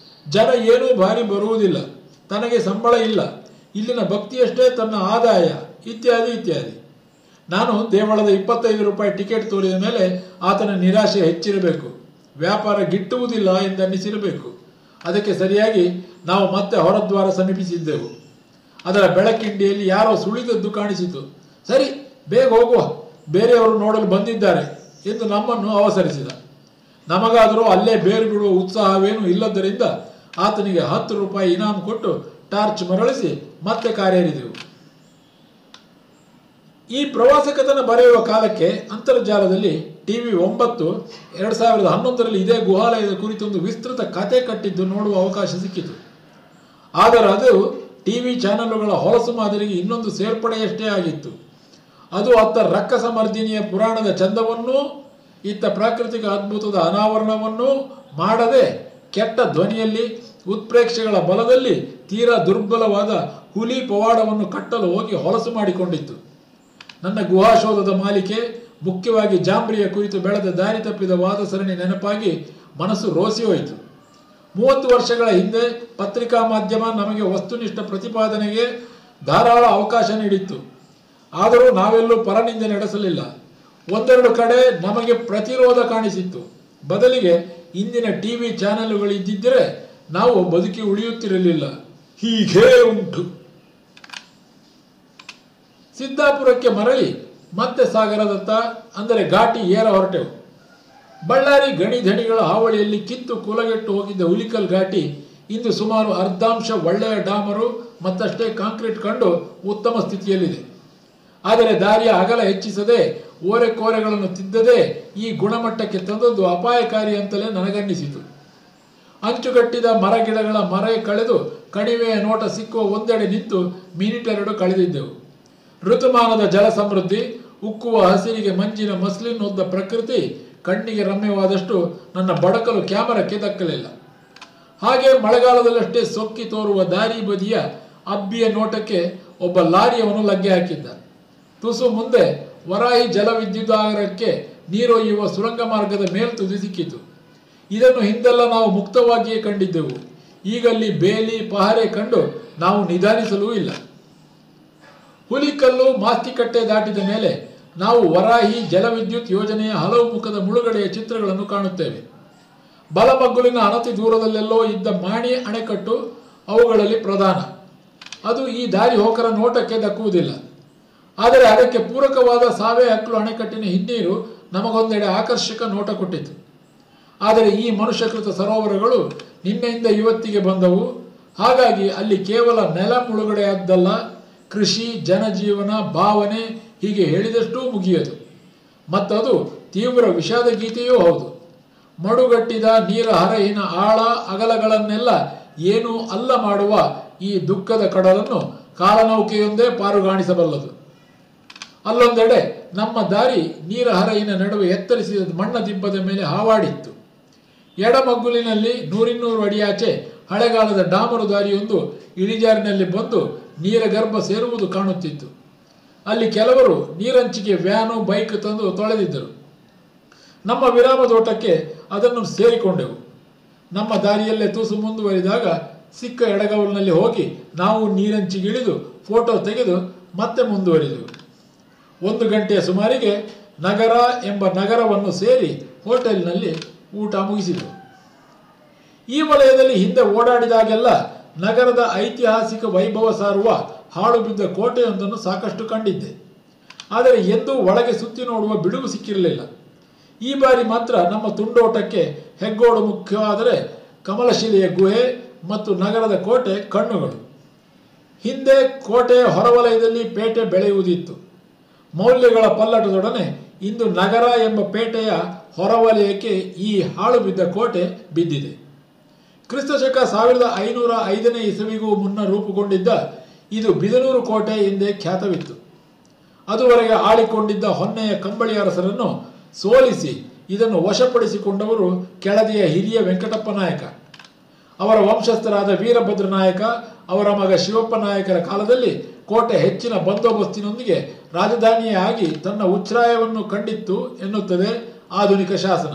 ಜನ ಏನೂ ಭಾರಿ ಬರುವುದಿಲ್ಲ ತನಗೆ ಸಂಬಳ ಇಲ್ಲ ಇಲ್ಲಿನ ಭಕ್ತಿಯಷ್ಟೇ ತನ್ನ ಆದಾಯ ಇತ್ಯಾದಿ ಇತ್ಯಾದಿ ನಾನು ದೇವಳದ ಇಪ್ಪತ್ತೈದು ರೂಪಾಯಿ ಟಿಕೆಟ್ ತೋರಿದ ಮೇಲೆ ಆತನ ನಿರಾಶೆ ಹೆಚ್ಚಿರಬೇಕು ವ್ಯಾಪಾರ ಗಿಟ್ಟುವುದಿಲ್ಲ ಎಂದನ್ನಿಸಿರಬೇಕು ಅದಕ್ಕೆ ಸರಿಯಾಗಿ ನಾವು ಮತ್ತೆ ಹೊರದ್ವಾರ ಸಮೀಪಿಸಿದ್ದೆವು ಅದರ ಬೆಳಕಿಂಡಿಯಲ್ಲಿ ಯಾರೋ ಸುಳಿದದ್ದು ಕಾಣಿಸಿತು ಸರಿ ಬೇಗ ಹೋಗುವ ಬೇರೆಯವರು ನೋಡಲು ಬಂದಿದ್ದಾರೆ ಎಂದು ನಮ್ಮನ್ನು ಅವಸರಿಸಿದ ನಮಗಾದರೂ ಅಲ್ಲೇ ಬೇರು ಬಿಡುವ ಉತ್ಸಾಹವೇನೂ ಇಲ್ಲದ್ದರಿಂದ ಆತನಿಗೆ ಹತ್ತು ರೂಪಾಯಿ ಇನಾಮ್ ಕೊಟ್ಟು ಟಾರ್ಚ್ ಮರಳಿಸಿ ಮತ್ತೆ ಕಾರ್ಯರಿದೆವು ಈ ಪ್ರವಾಸ ಕಥನ ಬರೆಯುವ ಕಾಲಕ್ಕೆ ಅಂತರ್ಜಾಲದಲ್ಲಿ ಟಿವಿ ಒಂಬತ್ತು ಎರಡು ಸಾವಿರದ ಹನ್ನೊಂದರಲ್ಲಿ ಇದೇ ಗುಹಾಲಯದ ಕುರಿತೊಂದು ವಿಸ್ತೃತ ಕತೆ ಕಟ್ಟಿದ್ದು ನೋಡುವ ಅವಕಾಶ ಸಿಕ್ಕಿತು ಆದರೆ ಅದು ಟಿವಿ ಚಾನೆಲುಗಳ ಹೊಲಸು ಮಾದರಿಗೆ ಇನ್ನೊಂದು ಸೇರ್ಪಡೆಯಷ್ಟೇ ಆಗಿತ್ತು ಅದು ಅತ್ತ ರಕ್ಕಸ ಮರ್ದಿನಿಯ ಪುರಾಣದ ಚಂದವನ್ನೂ ಇತ್ತ ಪ್ರಾಕೃತಿಕ ಅದ್ಭುತದ ಅನಾವರಣವನ್ನೂ ಮಾಡದೆ ಕೆಟ್ಟ ಧ್ವನಿಯಲ್ಲಿ ಉತ್ಪ್ರೇಕ್ಷೆಗಳ ಬಲದಲ್ಲಿ ತೀರಾ ದುರ್ಬಲವಾದ ಹುಲಿ ಪವಾಡವನ್ನು ಕಟ್ಟಲು ಹೋಗಿ ಹೊಲಸು ಮಾಡಿಕೊಂಡಿತ್ತು ನನ್ನ ಗುಹಾಶೋಧದ ಮಾಲಿಕೆ ಮುಖ್ಯವಾಗಿ ಜಾಂಬ್ರಿಯ ಕುರಿತು ಬೆಳೆದ ದಾರಿ ತಪ್ಪಿದ ವಾದ ಸರಣಿ ನೆನಪಾಗಿ ಮನಸ್ಸು ರೋಸಿ ಹೋಯಿತು ಮೂವತ್ತು ವರ್ಷಗಳ ಹಿಂದೆ ಪತ್ರಿಕಾ ಮಾಧ್ಯಮ ನಮಗೆ ವಸ್ತುನಿಷ್ಠ ಪ್ರತಿಪಾದನೆಗೆ ಧಾರಾಳ ಅವಕಾಶ ನೀಡಿತ್ತು ಆದರೂ ನಾವೆಲ್ಲೂ ಪರನಿಂದೆ ನಡೆಸಲಿಲ್ಲ ಒಂದೆರಡು ಕಡೆ ನಮಗೆ ಪ್ರತಿರೋಧ ಕಾಣಿಸಿತ್ತು ಬದಲಿಗೆ ಇಂದಿನ ಟಿವಿ ಚಾನೆಲುಗಳು ಇದ್ದಿದ್ದರೆ ನಾವು ಬದುಕಿ ಉಳಿಯುತ್ತಿರಲಿಲ್ಲ ಹೀಗೇ ಉಂಟು ಸಿದ್ದಾಪುರಕ್ಕೆ ಮರಳಿ ಮತ್ತೆ ಸಾಗರದತ್ತ ಅಂದರೆ ಘಾಟಿ ಏರ ಹೊರಟೆವು ಬಳ್ಳಾರಿ ಗಣಿ ಧಣಿಗಳ ಹಾವಳಿಯಲ್ಲಿ ಕಿತ್ತು ಕುಲಗೆಟ್ಟು ಹೋಗಿದ್ದ ಹುಲಿಕಲ್ ಘಾಟಿ ಇಂದು ಸುಮಾರು ಅರ್ಧಾಂಶ ಒಳ್ಳೆಯ ಡಾಮರು ಮತ್ತಷ್ಟೇ ಕಾಂಕ್ರೀಟ್ ಕಂಡು ಉತ್ತಮ ಸ್ಥಿತಿಯಲ್ಲಿದೆ ಆದರೆ ದಾರಿಯ ಅಗಲ ಹೆಚ್ಚಿಸದೆ ಓರೆ ಕೋರೆಗಳನ್ನು ತಿದ್ದದೆ ಈ ಗುಣಮಟ್ಟಕ್ಕೆ ತಂದದ್ದು ಅಪಾಯಕಾರಿ ಅಂತಲೇ ನನಗನ್ನಿಸಿತು ಅಂಚುಗಟ್ಟಿದ ಮರಗಿಡಗಳ ಮರೆ ಕಳೆದು ಕಣಿವೆಯ ನೋಟ ಸಿಕ್ಕುವ ಒಂದೆಡೆ ನಿಂತು ಮಿನಿಟೆರಡು ಕಳೆದಿದ್ದೆವು ಋತುಮಾನದ ಜಲ ಸಮೃದ್ಧಿ ಉಕ್ಕುವ ಹಸಿರಿಗೆ ಮಂಜಿನ ಮಸ್ಲಿನ್ ಹೊದ್ದ ಪ್ರಕೃತಿ ಕಣ್ಣಿಗೆ ರಮ್ಯವಾದಷ್ಟು ನನ್ನ ಬಡಕಲು ಕ್ಯಾಮರಕ್ಕೆ ದಕ್ಕಲಿಲ್ಲ ಹಾಗೆ ಮಳೆಗಾಲದಲ್ಲಷ್ಟೇ ಸೊಕ್ಕಿ ತೋರುವ ದಾರಿ ಬದಿಯ ಅಬ್ಬಿಯ ನೋಟಕ್ಕೆ ಒಬ್ಬ ಲಾರಿಯವನು ಲಗ್ಗೆ ಹಾಕಿದ್ದ ತುಸು ಮುಂದೆ ವರಾಹಿ ಜಲವಿದ್ಯುದಾಗರಕ್ಕೆ ನೀರೊಯ್ಯುವ ಸುರಂಗ ಮಾರ್ಗದ ಮೇಲ್ತುದಿ ಸಿಕ್ಕಿತು ಇದನ್ನು ಹಿಂದೆಲ್ಲ ನಾವು ಮುಕ್ತವಾಗಿಯೇ ಕಂಡಿದ್ದೆವು ಈಗಲ್ಲಿ ಬೇಲಿ ಪಹರೆ ಕಂಡು ನಾವು ನಿಧಾನಿಸಲೂ ಇಲ್ಲ ಹುಲಿಕಲ್ಲು ಮಾಸ್ತಿಕಟ್ಟೆ ದಾಟಿದ ಮೇಲೆ ನಾವು ವರಾಹಿ ಜಲವಿದ್ಯುತ್ ಯೋಜನೆಯ ಹಲವು ಮುಖದ ಮುಳುಗಡೆಯ ಚಿತ್ರಗಳನ್ನು ಕಾಣುತ್ತೇವೆ ಬಲಮಗ್ಗುಲಿನ ಅನತಿ ದೂರದಲ್ಲೆಲ್ಲೋ ಇದ್ದ ಮಾಣಿ ಅಣೆಕಟ್ಟು ಅವುಗಳಲ್ಲಿ ಪ್ರಧಾನ ಅದು ಈ ದಾರಿ ಹೋಕರ ನೋಟಕ್ಕೆ ದಕ್ಕುವುದಿಲ್ಲ ಆದರೆ ಅದಕ್ಕೆ ಪೂರಕವಾದ ಸಾವೆ ಹಕ್ಕಲು ಅಣೆಕಟ್ಟಿನ ಹಿನ್ನೀರು ನಮಗೊಂದೆಡೆ ಆಕರ್ಷಕ ನೋಟ ಕೊಟ್ಟಿತು ಆದರೆ ಈ ಮನುಷ್ಯಕೃತ ಸರೋವರಗಳು ನಿನ್ನೆಯಿಂದ ಇವತ್ತಿಗೆ ಬಂದವು ಹಾಗಾಗಿ ಅಲ್ಲಿ ಕೇವಲ ನೆಲ ಮುಳುಗಡೆಯಾದ್ದಲ್ಲ ಕೃಷಿ ಜನಜೀವನ ಭಾವನೆ ಹೀಗೆ ಹೇಳಿದಷ್ಟೂ ಮುಗಿಯದು ಮತ್ತದು ತೀವ್ರ ವಿಷಾದ ಗೀತೆಯೂ ಹೌದು ಮಡುಗಟ್ಟಿದ ನೀರ ಹರಹಿನ ಆಳ ಅಗಲಗಳನ್ನೆಲ್ಲ ಏನೂ ಅಲ್ಲ ಮಾಡುವ ಈ ದುಃಖದ ಕಡಲನ್ನು ಕಾಲನೌಕೆಯೊಂದೇ ಪಾರುಗಾಣಿಸಬಲ್ಲದು ಅಲ್ಲೊಂದೆಡೆ ನಮ್ಮ ದಾರಿ ನೀರ ಹರಹಿನ ನಡುವೆ ಎತ್ತರಿಸಿದ ಮಣ್ಣ ದಿಬ್ಬದ ಮೇಲೆ ಹಾವಾಡಿತ್ತು ಎಡಮಗ್ಗುಲಿನಲ್ಲಿ ನೂರಿನ್ನೂರು ಅಡಿಯಾಚೆ ಹಳೆಗಾಲದ ಡಾಮರು ದಾರಿಯೊಂದು ಇಳಿಜಾರಿನಲ್ಲಿ ಬಂದು ನೀರ ಗರ್ಭ ಸೇರುವುದು ಕಾಣುತ್ತಿತ್ತು ಅಲ್ಲಿ ಕೆಲವರು ನೀರಂಚಿಗೆ ವ್ಯಾನು ಬೈಕ್ ತಂದು ತೊಳೆದಿದ್ದರು ನಮ್ಮ ವಿರಾಮದೋಟಕ್ಕೆ ಅದನ್ನು ಸೇರಿಕೊಂಡೆವು ನಮ್ಮ ದಾರಿಯಲ್ಲೇ ತುಸು ಮುಂದುವರಿದಾಗ ಸಿಕ್ಕ ಎಡಗವಲಿನಲ್ಲಿ ಹೋಗಿ ನಾವು ನೀರಂಚಿಗಿಳಿದು ಫೋಟೋ ತೆಗೆದು ಮತ್ತೆ ಮುಂದುವರಿದೆವು ಒಂದು ಗಂಟೆಯ ಸುಮಾರಿಗೆ ನಗರ ಎಂಬ ನಗರವನ್ನು ಸೇರಿ ಹೋಟೆಲ್ನಲ್ಲಿ ಊಟ ಮುಗಿಸಿದೆವು ಈ ವಲಯದಲ್ಲಿ ಹಿಂದೆ ಓಡಾಡಿದಾಗೆಲ್ಲ ನಗರದ ಐತಿಹಾಸಿಕ ವೈಭವ ಸಾರುವ ಹಾಳು ಬಿದ್ದ ಕೋಟೆಯೊಂದನ್ನು ಸಾಕಷ್ಟು ಕಂಡಿದ್ದೆ ಆದರೆ ಎಂದೂ ಒಳಗೆ ಸುತ್ತಿ ನೋಡುವ ಬಿಡುವು ಸಿಕ್ಕಿರಲಿಲ್ಲ ಈ ಬಾರಿ ಮಾತ್ರ ನಮ್ಮ ತುಂಡೋಟಕ್ಕೆ ಹೆಗ್ಗೋಡು ಮುಖ್ಯವಾದರೆ ಕಮಲಶಿಲೆಯ ಗುಹೆ ಮತ್ತು ನಗರದ ಕೋಟೆ ಕಣ್ಣುಗಳು ಹಿಂದೆ ಕೋಟೆಯ ಹೊರವಲಯದಲ್ಲಿ ಪೇಟೆ ಬೆಳೆಯುವುದಿತ್ತು ಮೌಲ್ಯಗಳ ಪಲ್ಲಟದೊಡನೆ ಇಂದು ನಗರ ಎಂಬ ಪೇಟೆಯ ಹೊರವಲಯಕ್ಕೆ ಈ ಹಾಳು ಬಿದ್ದ ಕೋಟೆ ಬಿದ್ದಿದೆ ಕ್ರಿಸ್ತಶಕ ಸಾವಿರದ ಐನೂರ ಐದನೇ ಇಸವಿಗೂ ಮುನ್ನ ರೂಪುಗೊಂಡಿದ್ದ ಇದು ಬಿದನೂರು ಕೋಟೆ ಎಂದೇ ಖ್ಯಾತವಿತ್ತು ಅದುವರೆಗೆ ಆಳಿಕೊಂಡಿದ್ದ ಹೊನ್ನೆಯ ಕಂಬಳಿ ಅರಸರನ್ನು ಸೋಲಿಸಿ ಇದನ್ನು ವಶಪಡಿಸಿಕೊಂಡವರು ಕೆಳದಿಯ ಹಿರಿಯ ವೆಂಕಟಪ್ಪ ನಾಯಕ ಅವರ ವಂಶಸ್ಥರಾದ ವೀರಭದ್ರ ನಾಯಕ ಅವರ ಮಗ ಶಿವಪ್ಪ ನಾಯಕರ ಕಾಲದಲ್ಲಿ ಕೋಟೆ ಹೆಚ್ಚಿನ ಬಂದೋಬಸ್ತಿನೊಂದಿಗೆ ರಾಜಧಾನಿಯೇ ಆಗಿ ತನ್ನ ಉಚ್ಛ್ರಾಯವನ್ನು ಕಂಡಿತ್ತು ಎನ್ನುತ್ತದೆ ಆಧುನಿಕ ಶಾಸನ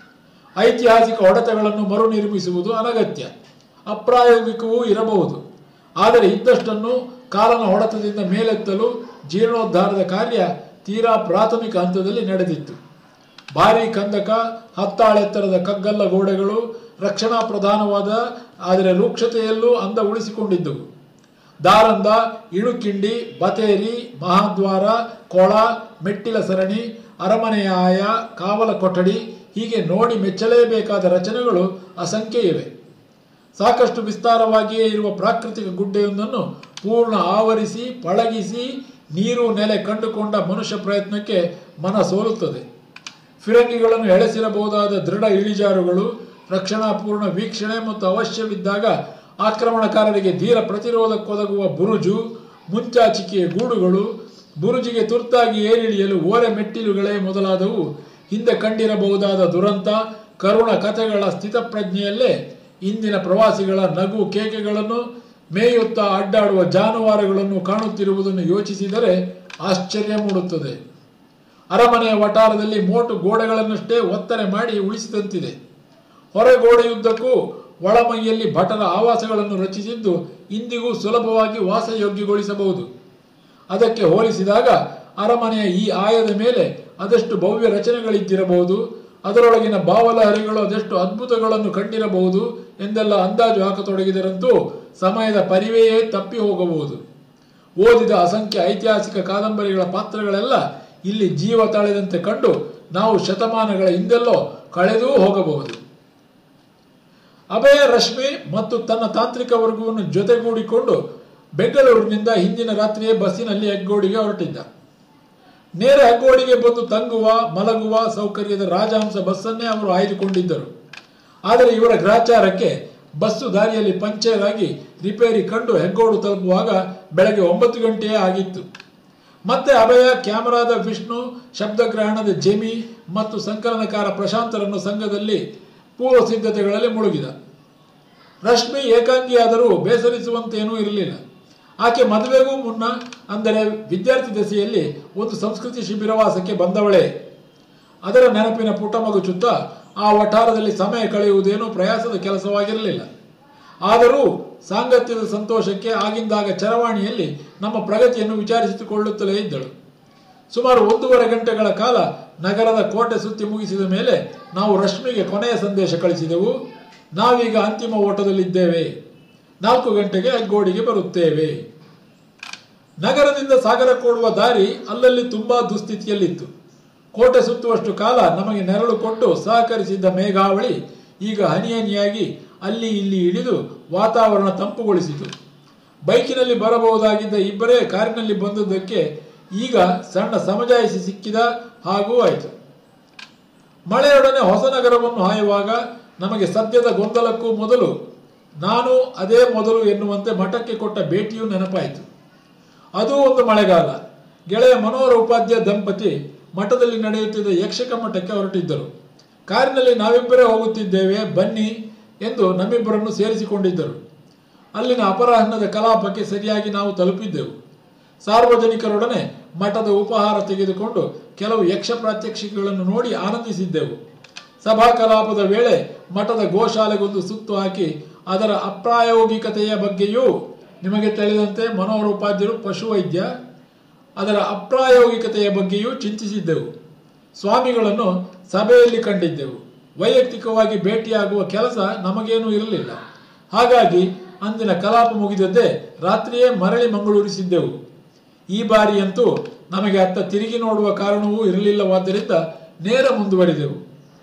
ಐತಿಹಾಸಿಕ ಹೊಡೆತಗಳನ್ನು ಮರುನಿರ್ಮಿಸುವುದು ಅನಗತ್ಯ ಅಪ್ರಾಯೋಗಿಕವೂ ಇರಬಹುದು ಆದರೆ ಇದ್ದಷ್ಟನ್ನು ಕಾಲನ ಹೊಡೆತದಿಂದ ಮೇಲೆತ್ತಲು ಜೀರ್ಣೋದ್ಧಾರದ ಕಾರ್ಯ ತೀರಾ ಪ್ರಾಥಮಿಕ ಹಂತದಲ್ಲಿ ನಡೆದಿತ್ತು ಭಾರೀ ಕಂದಕ ಹತ್ತಾಳೆತ್ತರದ ಕಗ್ಗಲ್ಲ ಗೋಡೆಗಳು ರಕ್ಷಣಾ ಪ್ರಧಾನವಾದ ಆದರೆ ರೂಕ್ಷತೆಯಲ್ಲೂ ಅಂದ ಉಳಿಸಿಕೊಂಡಿದ್ದವು ದಾರಂದ ಇಣುಕಿಂಡಿ ಬತೇರಿ ಮಹಾದ್ವಾರ ಕೊಳ ಮೆಟ್ಟಿಲ ಸರಣಿ ಅರಮನೆಯ ಆಯ ಕಾವಲ ಕೊಠಡಿ ಹೀಗೆ ನೋಡಿ ಮೆಚ್ಚಲೇಬೇಕಾದ ರಚನೆಗಳು ಅಸಂಖ್ಯ ಇವೆ ಸಾಕಷ್ಟು ವಿಸ್ತಾರವಾಗಿಯೇ ಇರುವ ಪ್ರಾಕೃತಿಕ ಗುಡ್ಡೆಯೊಂದನ್ನು ಪೂರ್ಣ ಆವರಿಸಿ ಪಳಗಿಸಿ ನೀರು ನೆಲೆ ಕಂಡುಕೊಂಡ ಮನುಷ್ಯ ಪ್ರಯತ್ನಕ್ಕೆ ಮನ ಸೋಲುತ್ತದೆ ಫಿರಂಗಿಗಳನ್ನು ಎಳೆಸಿರಬಹುದಾದ ದೃಢ ಇಳಿಜಾರುಗಳು ರಕ್ಷಣಾಪೂರ್ಣ ವೀಕ್ಷಣೆ ಮತ್ತು ಅವಶ್ಯವಿದ್ದಾಗ ಆಕ್ರಮಣಕಾರರಿಗೆ ಧೀರ ಪ್ರತಿರೋಧಕ್ಕೊದಗುವ ಬುರುಜು ಮುಂಚಾಚಿಕೆಯ ಗೂಡುಗಳು ಬುರುಜಿಗೆ ತುರ್ತಾಗಿ ಏರಿಳಿಯಲು ಓರೆ ಮೆಟ್ಟಿಲುಗಳೇ ಮೊದಲಾದವು ಹಿಂದೆ ಕಂಡಿರಬಹುದಾದ ದುರಂತ ಕರುಣ ಕಥೆಗಳ ಸ್ಥಿತಪ್ರಜ್ಞೆಯಲ್ಲೇ ಇಂದಿನ ಪ್ರವಾಸಿಗಳ ನಗು ಕೇಕೆಗಳನ್ನು ಮೇಯುತ್ತಾ ಅಡ್ಡಾಡುವ ಜಾನುವಾರುಗಳನ್ನು ಕಾಣುತ್ತಿರುವುದನ್ನು ಯೋಚಿಸಿದರೆ ಆಶ್ಚರ್ಯ ಮೂಡುತ್ತದೆ ಅರಮನೆಯ ವಟಾರದಲ್ಲಿ ಮೋಟು ಗೋಡೆಗಳನ್ನಷ್ಟೇ ಒತ್ತರೆ ಮಾಡಿ ಉಳಿಸಿದಂತಿದೆ ಹೊರಗೋಡೆಯುದ್ದಕ್ಕೂ ಒಳಮೈಯಲ್ಲಿ ಭಟರ ಆವಾಸಗಳನ್ನು ರಚಿಸಿದ್ದು ಇಂದಿಗೂ ಸುಲಭವಾಗಿ ವಾಸಯೋಗ್ಯಗೊಳಿಸಬಹುದು ಅದಕ್ಕೆ ಹೋಲಿಸಿದಾಗ ಅರಮನೆಯ ಈ ಆಯದ ಮೇಲೆ ಅದೆಷ್ಟು ಭವ್ಯ ರಚನೆಗಳಿದ್ದಿರಬಹುದು ಅದರೊಳಗಿನ ಭಾವಲಹರಿಗಳು ಅದೆಷ್ಟು ಅದ್ಭುತಗಳನ್ನು ಕಂಡಿರಬಹುದು ಎಂದೆಲ್ಲ ಅಂದಾಜು ಹಾಕತೊಡಗಿದರಂತೂ ಸಮಯದ ಪರಿವೆಯೇ ತಪ್ಪಿ ಹೋಗಬಹುದು ಓದಿದ ಅಸಂಖ್ಯ ಐತಿಹಾಸಿಕ ಕಾದಂಬರಿಗಳ ಪಾತ್ರಗಳೆಲ್ಲ ಇಲ್ಲಿ ಜೀವ ತಾಳಿದಂತೆ ಕಂಡು ನಾವು ಶತಮಾನಗಳ ಹಿಂದೆಲ್ಲೋ ಕಳೆದೂ ಹೋಗಬಹುದು ಅಭಯ ರಶ್ಮಿ ಮತ್ತು ತನ್ನ ತಾಂತ್ರಿಕ ವರ್ಗವನ್ನು ಜೊತೆಗೂಡಿಕೊಂಡು ಬೆಂಗಳೂರಿನಿಂದ ಹಿಂದಿನ ರಾತ್ರಿಯೇ ಬಸ್ಸಿನಲ್ಲಿ ಹೆಗ್ಗೋಡಿಗೆ ಹೊರಟಿದ್ದ ನೇರ ಹೆಗ್ಗೋಡಿಗೆ ಬಂದು ತಂಗುವ ಮಲಗುವ ಸೌಕರ್ಯದ ರಾಜಹಂಸ ಬಸ್ಸನ್ನೇ ಅವರು ಆಯ್ದುಕೊಂಡಿದ್ದರು ಆದರೆ ಇವರ ಗ್ರಾಚಾರಕ್ಕೆ ಬಸ್ಸು ದಾರಿಯಲ್ಲಿ ಪಂಚರ್ ಆಗಿ ರಿಪೇರಿ ಕಂಡು ಹೆಗ್ಗೋಡು ತಲುಪುವಾಗ ಬೆಳಗ್ಗೆ ಒಂಬತ್ತು ಗಂಟೆಯೇ ಆಗಿತ್ತು ಮತ್ತೆ ಅಭಯ ಕ್ಯಾಮರಾದ ವಿಷ್ಣು ಶಬ್ದಗ್ರಹಣದ ಜೆಮಿ ಮತ್ತು ಸಂಕಲನಕಾರ ಪ್ರಶಾಂತರನ್ನು ಸಂಘದಲ್ಲಿ ಪೂರ್ವ ಸಿದ್ಧತೆಗಳಲ್ಲಿ ಮುಳುಗಿದ ರಶ್ಮಿ ಏಕಾಂಗಿಯಾದರೂ ಬೇಸರಿಸುವಂತೇನೂ ಇರಲಿಲ್ಲ ಆಕೆ ಮದುವೆಗೂ ಮುನ್ನ ಅಂದರೆ ವಿದ್ಯಾರ್ಥಿ ದಶೆಯಲ್ಲಿ ಒಂದು ಸಂಸ್ಕೃತಿ ಶಿಬಿರವಾಸಕ್ಕೆ ಬಂದವಳೇ ಅದರ ನೆನಪಿನ ಪುಟ ಮಗುಚುತ್ತಾ ಆ ವಠಾರದಲ್ಲಿ ಸಮಯ ಕಳೆಯುವುದೇನೂ ಪ್ರಯಾಸದ ಕೆಲಸವಾಗಿರಲಿಲ್ಲ ಆದರೂ ಸಾಂಗತ್ಯದ ಸಂತೋಷಕ್ಕೆ ಆಗಿಂದಾಗ ಚರವಾಣಿಯಲ್ಲಿ ನಮ್ಮ ಪ್ರಗತಿಯನ್ನು ವಿಚಾರಿಸಿಕೊಳ್ಳುತ್ತಲೇ ಇದ್ದಳು ಸುಮಾರು ಒಂದೂವರೆ ಗಂಟೆಗಳ ಕಾಲ ನಗರದ ಕೋಟೆ ಸುತ್ತಿ ಮುಗಿಸಿದ ಮೇಲೆ ನಾವು ರಶ್ಮಿಗೆ ಕೊನೆಯ ಸಂದೇಶ ಕಳಿಸಿದೆವು ನಾವೀಗ ಅಂತಿಮ ಓಟದಲ್ಲಿದ್ದೇವೆ ನಾಲ್ಕು ಗಂಟೆಗೆ ಹೆಗ್ಗೋಡಿಗೆ ಬರುತ್ತೇವೆ ನಗರದಿಂದ ಸಾಗರ ಕೊಡುವ ದಾರಿ ಅಲ್ಲಲ್ಲಿ ತುಂಬಾ ದುಸ್ಥಿತಿಯಲ್ಲಿತ್ತು ಕೋಟೆ ಸುತ್ತುವಷ್ಟು ಕಾಲ ನಮಗೆ ನೆರಳು ಕೊಟ್ಟು ಸಹಕರಿಸಿದ್ದ ಮೇಘಾವಳಿ ಈಗ ಹನಿ ಹನಿಯಾಗಿ ಅಲ್ಲಿ ಇಲ್ಲಿ ಇಳಿದು ವಾತಾವರಣ ತಂಪುಗೊಳಿಸಿತು ಬೈಕಿನಲ್ಲಿ ಬರಬಹುದಾಗಿದ್ದ ಇಬ್ಬರೇ ಕಾರಿನಲ್ಲಿ ಬಂದದ್ದಕ್ಕೆ ಈಗ ಸಣ್ಣ ಸಮಜಾಯಿಸಿ ಸಿಕ್ಕಿದ ಹಾಗೂ ಆಯಿತು ಮಳೆಯೊಡನೆ ಹೊಸನಗರವನ್ನು ಹಾಯುವಾಗ ನಮಗೆ ಸದ್ಯದ ಗೊಂದಲಕ್ಕೂ ಮೊದಲು ನಾನು ಅದೇ ಮೊದಲು ಎನ್ನುವಂತೆ ಮಠಕ್ಕೆ ಕೊಟ್ಟ ಭೇಟಿಯೂ ನೆನಪಾಯಿತು ಅದು ಒಂದು ಮಳೆಗಾಲ ಗೆಳೆಯ ಮನೋಹರ ಉಪಾಧ್ಯ ದಂಪತಿ ಮಠದಲ್ಲಿ ನಡೆಯುತ್ತಿದ್ದ ಯಕ್ಷಕ ಮಠಕ್ಕೆ ಹೊರಟಿದ್ದರು ಕಾರಿನಲ್ಲಿ ನಾವಿಬ್ಬರೇ ಹೋಗುತ್ತಿದ್ದೇವೆ ಬನ್ನಿ ಎಂದು ನಮ್ಮಿಬ್ಬರನ್ನು ಸೇರಿಸಿಕೊಂಡಿದ್ದರು ಅಲ್ಲಿನ ಅಪರಾಹ್ನದ ಕಲಾಪಕ್ಕೆ ಸರಿಯಾಗಿ ನಾವು ತಲುಪಿದ್ದೆವು ಸಾರ್ವಜನಿಕರೊಡನೆ ಮಠದ ಉಪಹಾರ ತೆಗೆದುಕೊಂಡು ಕೆಲವು ಯಕ್ಷ ಪ್ರಾತ್ಯಕ್ಷಿಕೆಗಳನ್ನು ನೋಡಿ ಆನಂದಿಸಿದ್ದೆವು ಸಭಾ ಕಲಾಪದ ವೇಳೆ ಮಠದ ಗೋಶಾಲೆಗೊಂದು ಸುತ್ತು ಹಾಕಿ ಅದರ ಅಪ್ರಾಯೋಗಿಕತೆಯ ಬಗ್ಗೆಯೂ ನಿಮಗೆ ತಿಳಿದಂತೆ ಮನೋಹರ ಉಪಾಧ್ಯರು ಪಶುವೈದ್ಯ ಅದರ ಅಪ್ರಾಯೋಗಿಕತೆಯ ಬಗ್ಗೆಯೂ ಚಿಂತಿಸಿದ್ದೆವು ಸ್ವಾಮಿಗಳನ್ನು ಸಭೆಯಲ್ಲಿ ಕಂಡಿದ್ದೆವು ವೈಯಕ್ತಿಕವಾಗಿ ಭೇಟಿಯಾಗುವ ಕೆಲಸ ನಮಗೇನೂ ಇರಲಿಲ್ಲ ಹಾಗಾಗಿ ಅಂದಿನ ಕಲಾಪ ಮುಗಿದದ್ದೇ ರಾತ್ರಿಯೇ ಮರಳಿ ಮಂಗಳೂರಿಸಿದ್ದೆವು ಈ ಬಾರಿಯಂತೂ ನಮಗೆ ಅತ್ತ ತಿರುಗಿ ನೋಡುವ ಕಾರಣವೂ ಇರಲಿಲ್ಲವಾದ್ದರಿಂದ ನೇರ ಮುಂದುವರಿದೆವು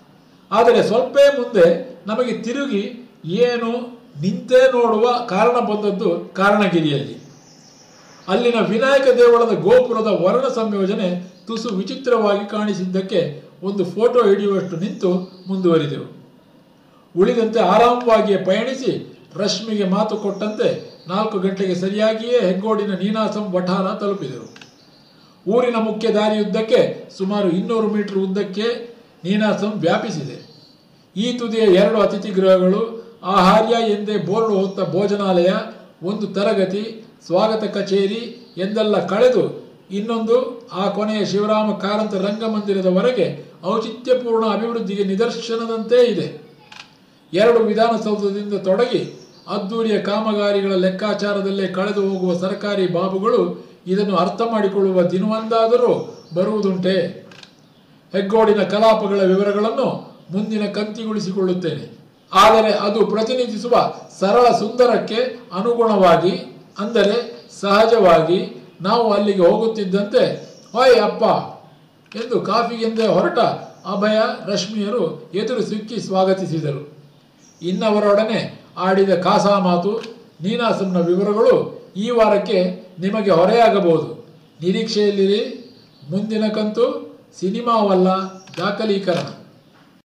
ಆದರೆ ಸ್ವಲ್ಪ ಮುಂದೆ ನಮಗೆ ತಿರುಗಿ ಏನು ನಿಂತೇ ನೋಡುವ ಕಾರಣ ಬಂದದ್ದು ಕಾರಣಗಿರಿಯಲ್ಲಿ ಅಲ್ಲಿನ ವಿನಾಯಕ ದೇವಳದ ಗೋಪುರದ ವರ್ಣ ಸಂಯೋಜನೆ ತುಸು ವಿಚಿತ್ರವಾಗಿ ಕಾಣಿಸಿದ್ದಕ್ಕೆ ಒಂದು ಫೋಟೋ ಹಿಡಿಯುವಷ್ಟು ನಿಂತು ಮುಂದುವರಿದೆವು ಉಳಿದಂತೆ ಆರಾಮವಾಗಿಯೇ ಪಯಣಿಸಿ ರಶ್ಮಿಗೆ ಮಾತು ಕೊಟ್ಟಂತೆ ನಾಲ್ಕು ಗಂಟೆಗೆ ಸರಿಯಾಗಿಯೇ ಹೆಗ್ಗೋಡಿನ ನೀನಾಸಂ ವಠಾರ ತಲುಪಿದೆವು ಊರಿನ ಮುಖ್ಯ ದಾರಿಯುದ್ದಕ್ಕೆ ಸುಮಾರು ಇನ್ನೂರು ಮೀಟರ್ ಉದ್ದಕ್ಕೆ ನೀನಾಸಂ ವ್ಯಾಪಿಸಿದೆ ಈ ತುದಿಯ ಎರಡು ಅತಿಥಿ ಗೃಹಗಳು ಆಹಾರ್ಯ ಎಂದೇ ಬೋರ್ಡ್ ಹೊತ್ತ ಭೋಜನಾಲಯ ಒಂದು ತರಗತಿ ಸ್ವಾಗತ ಕಚೇರಿ ಎಂದೆಲ್ಲ ಕಳೆದು ಇನ್ನೊಂದು ಆ ಕೊನೆಯ ಶಿವರಾಮ ಕಾರಂತ ರಂಗಮಂದಿರದವರೆಗೆ ಔಚಿತ್ಯಪೂರ್ಣ ಅಭಿವೃದ್ಧಿಗೆ ನಿದರ್ಶನದಂತೆ ಇದೆ ಎರಡು ವಿಧಾನಸೌಧದಿಂದ ತೊಡಗಿ ಅದ್ದೂರಿಯ ಕಾಮಗಾರಿಗಳ ಲೆಕ್ಕಾಚಾರದಲ್ಲೇ ಕಳೆದು ಹೋಗುವ ಸರ್ಕಾರಿ ಬಾಬುಗಳು ಇದನ್ನು ಅರ್ಥ ಮಾಡಿಕೊಳ್ಳುವ ದಿನವೊಂದಾದರೂ ಬರುವುದುಂಟೆ ಹೆಗ್ಗೋಡಿನ ಕಲಾಪಗಳ ವಿವರಗಳನ್ನು ಮುಂದಿನ ಕಂತಿಗೊಳಿಸಿಕೊಳ್ಳುತ್ತೇನೆ ಆದರೆ ಅದು ಪ್ರತಿನಿಧಿಸುವ ಸರಳ ಸುಂದರಕ್ಕೆ ಅನುಗುಣವಾಗಿ ಅಂದರೆ ಸಹಜವಾಗಿ ನಾವು ಅಲ್ಲಿಗೆ ಹೋಗುತ್ತಿದ್ದಂತೆ ಹೊಯ್ ಅಪ್ಪ ಎಂದು ಕಾಫಿಗೆಂದೇ ಹೊರಟ ಅಭಯ ರಶ್ಮಿಯರು ಎದುರು ಸಿಕ್ಕಿ ಸ್ವಾಗತಿಸಿದರು ಇನ್ನವರೊಡನೆ ಆಡಿದ ಕಾಸಾ ಮಾತು ನೀನಾಸಂನ ವಿವರಗಳು ಈ ವಾರಕ್ಕೆ ನಿಮಗೆ ಹೊರೆಯಾಗಬಹುದು ನಿರೀಕ್ಷೆಯಲ್ಲಿರಿ ಮುಂದಿನ ಕಂತು ಸಿನಿಮಾವಲ್ಲ ದಾಖಲೀಕರಣ